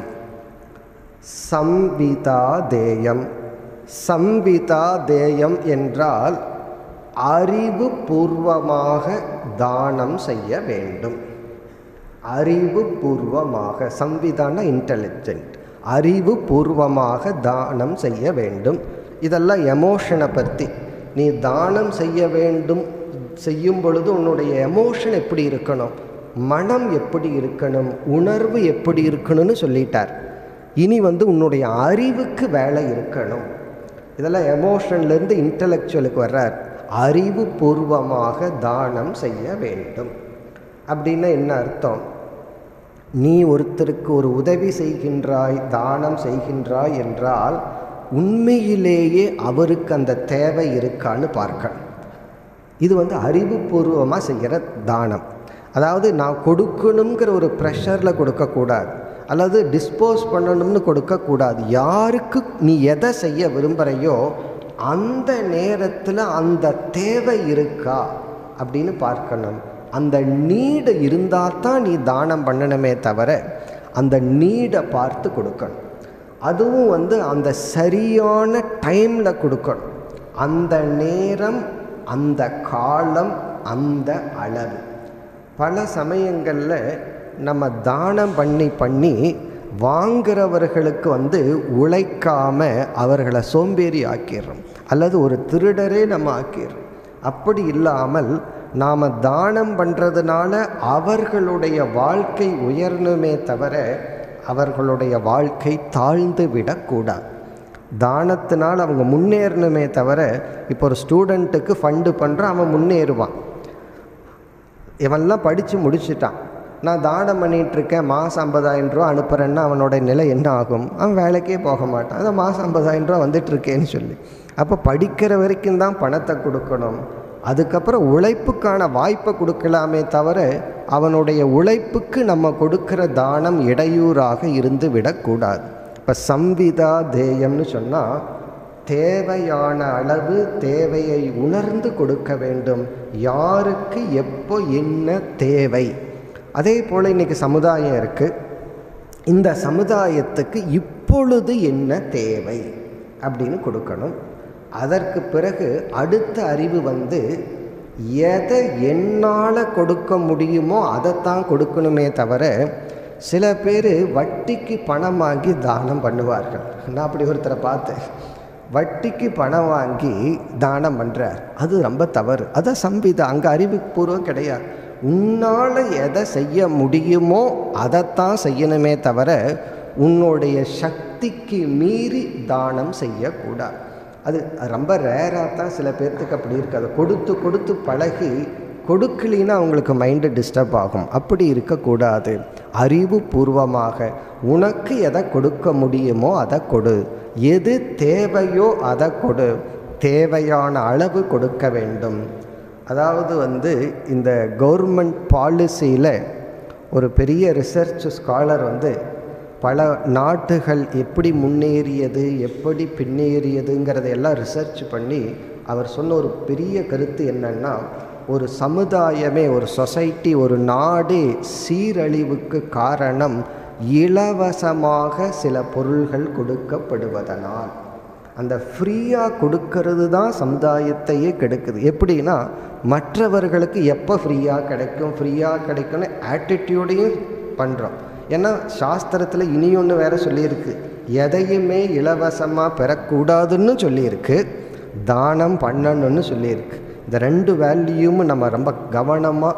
சம்விதா தேயம் சம்விதா தேயம் என்றால் அறிவு பூர்வமாக தானம் செய்ய வேண்டும் அறிவு பூர்வமாக சம்விதான இன்டெலிஜென்ட் அறிவு பூர்வமாக தானம் செய்ய வேண்டும் இதெல்லாம் எமோஷனை பற்றி நீ தானம் செய்ய வேண்டும் செய்யும் பொழுது உன்னுடைய எமோஷன் எப்படி இருக்கணும் மனம் எப்படி இருக்கணும் உணர்வு எப்படி இருக்கணும்னு சொல்லிட்டார் இனி வந்து உன்னுடைய அறிவுக்கு வேலை இருக்கணும் இதெல்லாம் எமோஷன்லேருந்து இன்டலெக்சுவலுக்கு வர்றார் அறிவு பூர்வமாக தானம் செய்ய வேண்டும் அப்படின்னா என்ன அர்த்தம் நீ ஒருத்தருக்கு ஒரு உதவி செய்கின்றாய் தானம் செய்கின்றாய் என்றால் உண்மையிலேயே அவருக்கு அந்த தேவை இருக்கான்னு பார்க்கணும் இது வந்து அறிவுபூர்வமாக செய்கிற தானம் அதாவது நான் கொடுக்கணுங்கிற ஒரு ப்ரெஷரில் கொடுக்கக்கூடாது அல்லது டிஸ்போஸ் பண்ணணும்னு கொடுக்கக்கூடாது யாருக்கு நீ எதை செய்ய விரும்புகிறையோ அந்த நேரத்தில் அந்த தேவை இருக்கா அப்படின்னு பார்க்கணும் அந்த நீடு இருந்தால் தான் நீ தானம் பண்ணணுமே தவிர அந்த நீடை பார்த்து கொடுக்கணும் அதுவும் வந்து அந்த சரியான டைமில் கொடுக்கணும் அந்த நேரம் அந்த காலம் அந்த அளவு பல சமயங்களில் நம்ம தானம் பண்ணி பண்ணி வாங்குறவர்களுக்கு வந்து உழைக்காம அவர்களை சோம்பேறி ஆக்கிடுறோம் அல்லது ஒரு திருடரே நம்ம ஆக்கிடுறோம் அப்படி இல்லாமல் நாம் தானம் பண்ணுறதுனால அவர்களுடைய வாழ்க்கை உயரணுமே தவிர அவர்களுடைய வாழ்க்கை தாழ்ந்து விடக்கூடாது தானத்தினால் அவங்க முன்னேறணுமே தவிர இப்போ ஒரு ஸ்டூடெண்ட்டுக்கு ஃபண்டு பண்ணுறான் அவன் முன்னேறுவான் இவன்லாம் படித்து முடிச்சிட்டான் நான் தானம் பண்ணிகிட்ருக்கேன் மாதம் ஐம்பதாயிரம் ரூபா அனுப்புகிறேன்னா அவனோட நிலை என்ன ஆகும் அவன் வேலைக்கே போக மாட்டான் அதான் மாதம் ஐம்பதாயிரம் ரூபா வந்துட்டுருக்கேன்னு சொல்லி அப்போ படிக்கிற வரைக்கும் தான் பணத்தை கொடுக்கணும் அதுக்கப்புறம் உழைப்புக்கான வாய்ப்பை கொடுக்கலாமே தவிர அவனுடைய உழைப்புக்கு நம்ம கொடுக்கிற தானம் இடையூறாக இருந்து விடக்கூடாது இப்போ சம்விதா தேயம்னு சொன்னால் தேவையான அளவு தேவையை உணர்ந்து கொடுக்க வேண்டும் யாருக்கு எப்போ என்ன தேவை அதே போல் இன்றைக்கி சமுதாயம் இருக்குது இந்த சமுதாயத்துக்கு இப்பொழுது என்ன தேவை அப்படின்னு கொடுக்கணும் அதற்கு பிறகு அடுத்த அறிவு வந்து எதை என்னால் கொடுக்க முடியுமோ அதைத்தான் கொடுக்கணுமே தவிர சில பேர் வட்டிக்கு பணம் வாங்கி தானம் பண்ணுவார்கள் நான் அப்படி ஒருத்தரை பார்த்தேன் வட்டிக்கு பணம் வாங்கி தானம் பண்ணுறார் அது ரொம்ப தவறு அதான் சம்பிதம் அங்கே அறிவுபூர்வம் கிடையாது உன்னால் எதை செய்ய முடியுமோ அதைத்தான் செய்யணுமே தவிர உன்னுடைய சக்திக்கு மீறி தானம் செய்யக்கூடாது அது ரொம்ப ரேராக தான் சில பேர்த்துக்கு அப்படி இருக்குது அதை கொடுத்து கொடுத்து பழகி கொடுக்கலின்னா அவங்களுக்கு மைண்டு டிஸ்டர்ப் ஆகும் அப்படி இருக்கக்கூடாது அறிவுபூர்வமாக உனக்கு எதை கொடுக்க முடியுமோ அதை கொடு எது தேவையோ அதை கொடு தேவையான அளவு கொடுக்க வேண்டும் அதாவது வந்து இந்த கவர்மெண்ட் பாலிசியில் ஒரு பெரிய ரிசர்ச் ஸ்காலர் வந்து பல நாட்டுகள் எப்படி முன்னேறியது எப்படி பின்னேறியதுங்கிறதையெல்லாம் ரிசர்ச் பண்ணி அவர் சொன்ன ஒரு பெரிய கருத்து என்னன்னா ஒரு சமுதாயமே ஒரு சொசைட்டி ஒரு நாடே சீரழிவுக்கு காரணம் இலவசமாக சில பொருள்கள் கொடுக்கப்படுவதனால் அந்த ஃப்ரீயாக கொடுக்கறது தான் சமுதாயத்தையே கெடுக்குது எப்படின்னா மற்றவர்களுக்கு எப்போ ஃப்ரீயாக கிடைக்கும் ஃப்ரீயாக கிடைக்கும்னு ஆட்டிடியூடையும் பண்ணுறோம் ஏன்னா சாஸ்திரத்தில் இனி ஒன்று வேற சொல்லியிருக்கு எதையுமே இலவசமாக பெறக்கூடாதுன்னு சொல்லியிருக்கு தானம் பண்ணணும்னு சொல்லியிருக்கு இந்த ரெண்டு வேல்யூவும் நம்ம ரொம்ப கவனமாக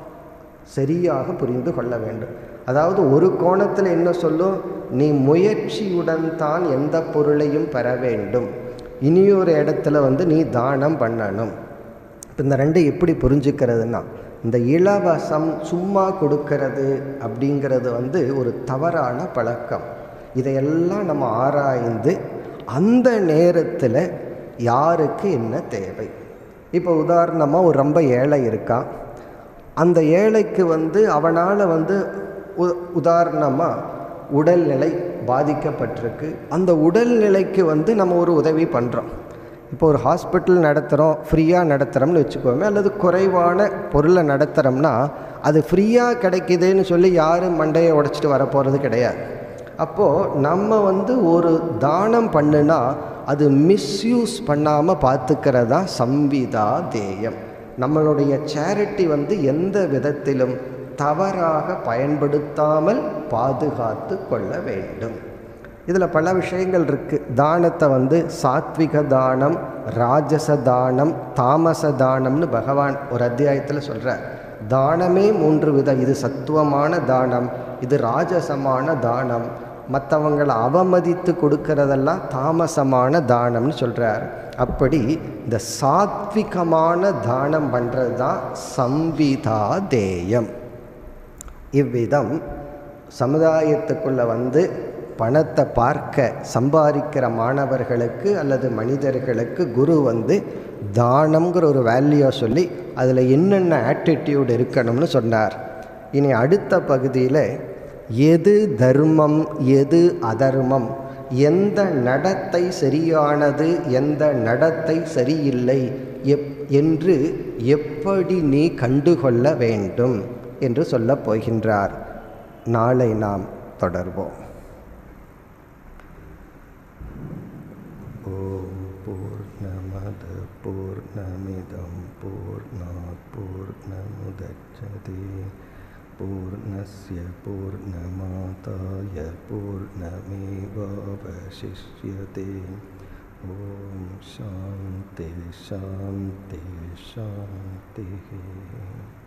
சரியாக புரிந்து கொள்ள வேண்டும் அதாவது ஒரு கோணத்தில் என்ன சொல்லும் நீ முயற்சியுடன் தான் எந்த பொருளையும் பெற வேண்டும் இனியொரு இடத்துல வந்து நீ தானம் பண்ணணும் இப்போ இந்த ரெண்டு எப்படி புரிஞ்சுக்கிறதுனா இந்த இலவசம் சும்மா கொடுக்கறது அப்படிங்கிறது வந்து ஒரு தவறான பழக்கம் இதையெல்லாம் நம்ம ஆராய்ந்து அந்த நேரத்தில் யாருக்கு என்ன தேவை இப்போ உதாரணமாக ஒரு ரொம்ப ஏழை இருக்கான் அந்த ஏழைக்கு வந்து அவனால் வந்து உ உதாரணமாக உடல்நிலை பாதிக்கப்பட்டிருக்கு அந்த உடல்நிலைக்கு வந்து நம்ம ஒரு உதவி பண்ணுறோம் இப்போ ஒரு ஹாஸ்பிட்டல் நடத்துகிறோம் ஃப்ரீயாக நடத்துகிறோம்னு வச்சுக்கோமே அல்லது குறைவான பொருளை நடத்துகிறோம்னா அது ஃப்ரீயாக கிடைக்குதுன்னு சொல்லி யாரும் மண்டையை உடைச்சிட்டு வரப்போகிறது கிடையாது அப்போது நம்ம வந்து ஒரு தானம் பண்ணுனா அது மிஸ்யூஸ் பண்ணாமல் பார்த்துக்கிறது தான் சம்விதா தேயம் நம்மளுடைய சேரிட்டி வந்து எந்த விதத்திலும் தவறாக பயன்படுத்தாமல் பாதுகாத்து கொள்ள வேண்டும் இதில் பல விஷயங்கள் இருக்குது தானத்தை வந்து சாத்விக தானம் ராஜச தானம் தாமச தானம்னு பகவான் ஒரு அத்தியாயத்தில் சொல்கிறார் தானமே மூன்று விதம் இது சத்துவமான தானம் இது ராஜசமான தானம் மற்றவங்களை அவமதித்து கொடுக்கறதெல்லாம் தாமசமான தானம்னு சொல்கிறார் அப்படி இந்த சாத்விகமான தானம் பண்ணுறது தான் சம்விதா தேயம் இவ்விதம் சமுதாயத்துக்குள்ளே வந்து பணத்தை பார்க்க சம்பாதிக்கிற மாணவர்களுக்கு அல்லது மனிதர்களுக்கு குரு வந்து தானம்ங்கிற ஒரு வேல்யூவை சொல்லி அதில் என்னென்ன ஆட்டிடியூட் இருக்கணும்னு சொன்னார் இனி அடுத்த பகுதியில் எது தர்மம் எது அதர்மம் எந்த நடத்தை சரியானது எந்த நடத்தை சரியில்லை எப் என்று எப்படி நீ கண்டுகொள்ள வேண்டும் என்று சொல்லப் போகின்றார் நாளை நாம் தொடர்வோம் ஓம் பூர்ணமத பூர்ணமிதம் பூர்ணாத் பூர்ணமுதச்சதே पूर्णस्य पूर्णमादाय पूर्णमेवावशिष्यते ॐ शान्ति शान्ति शान्तिः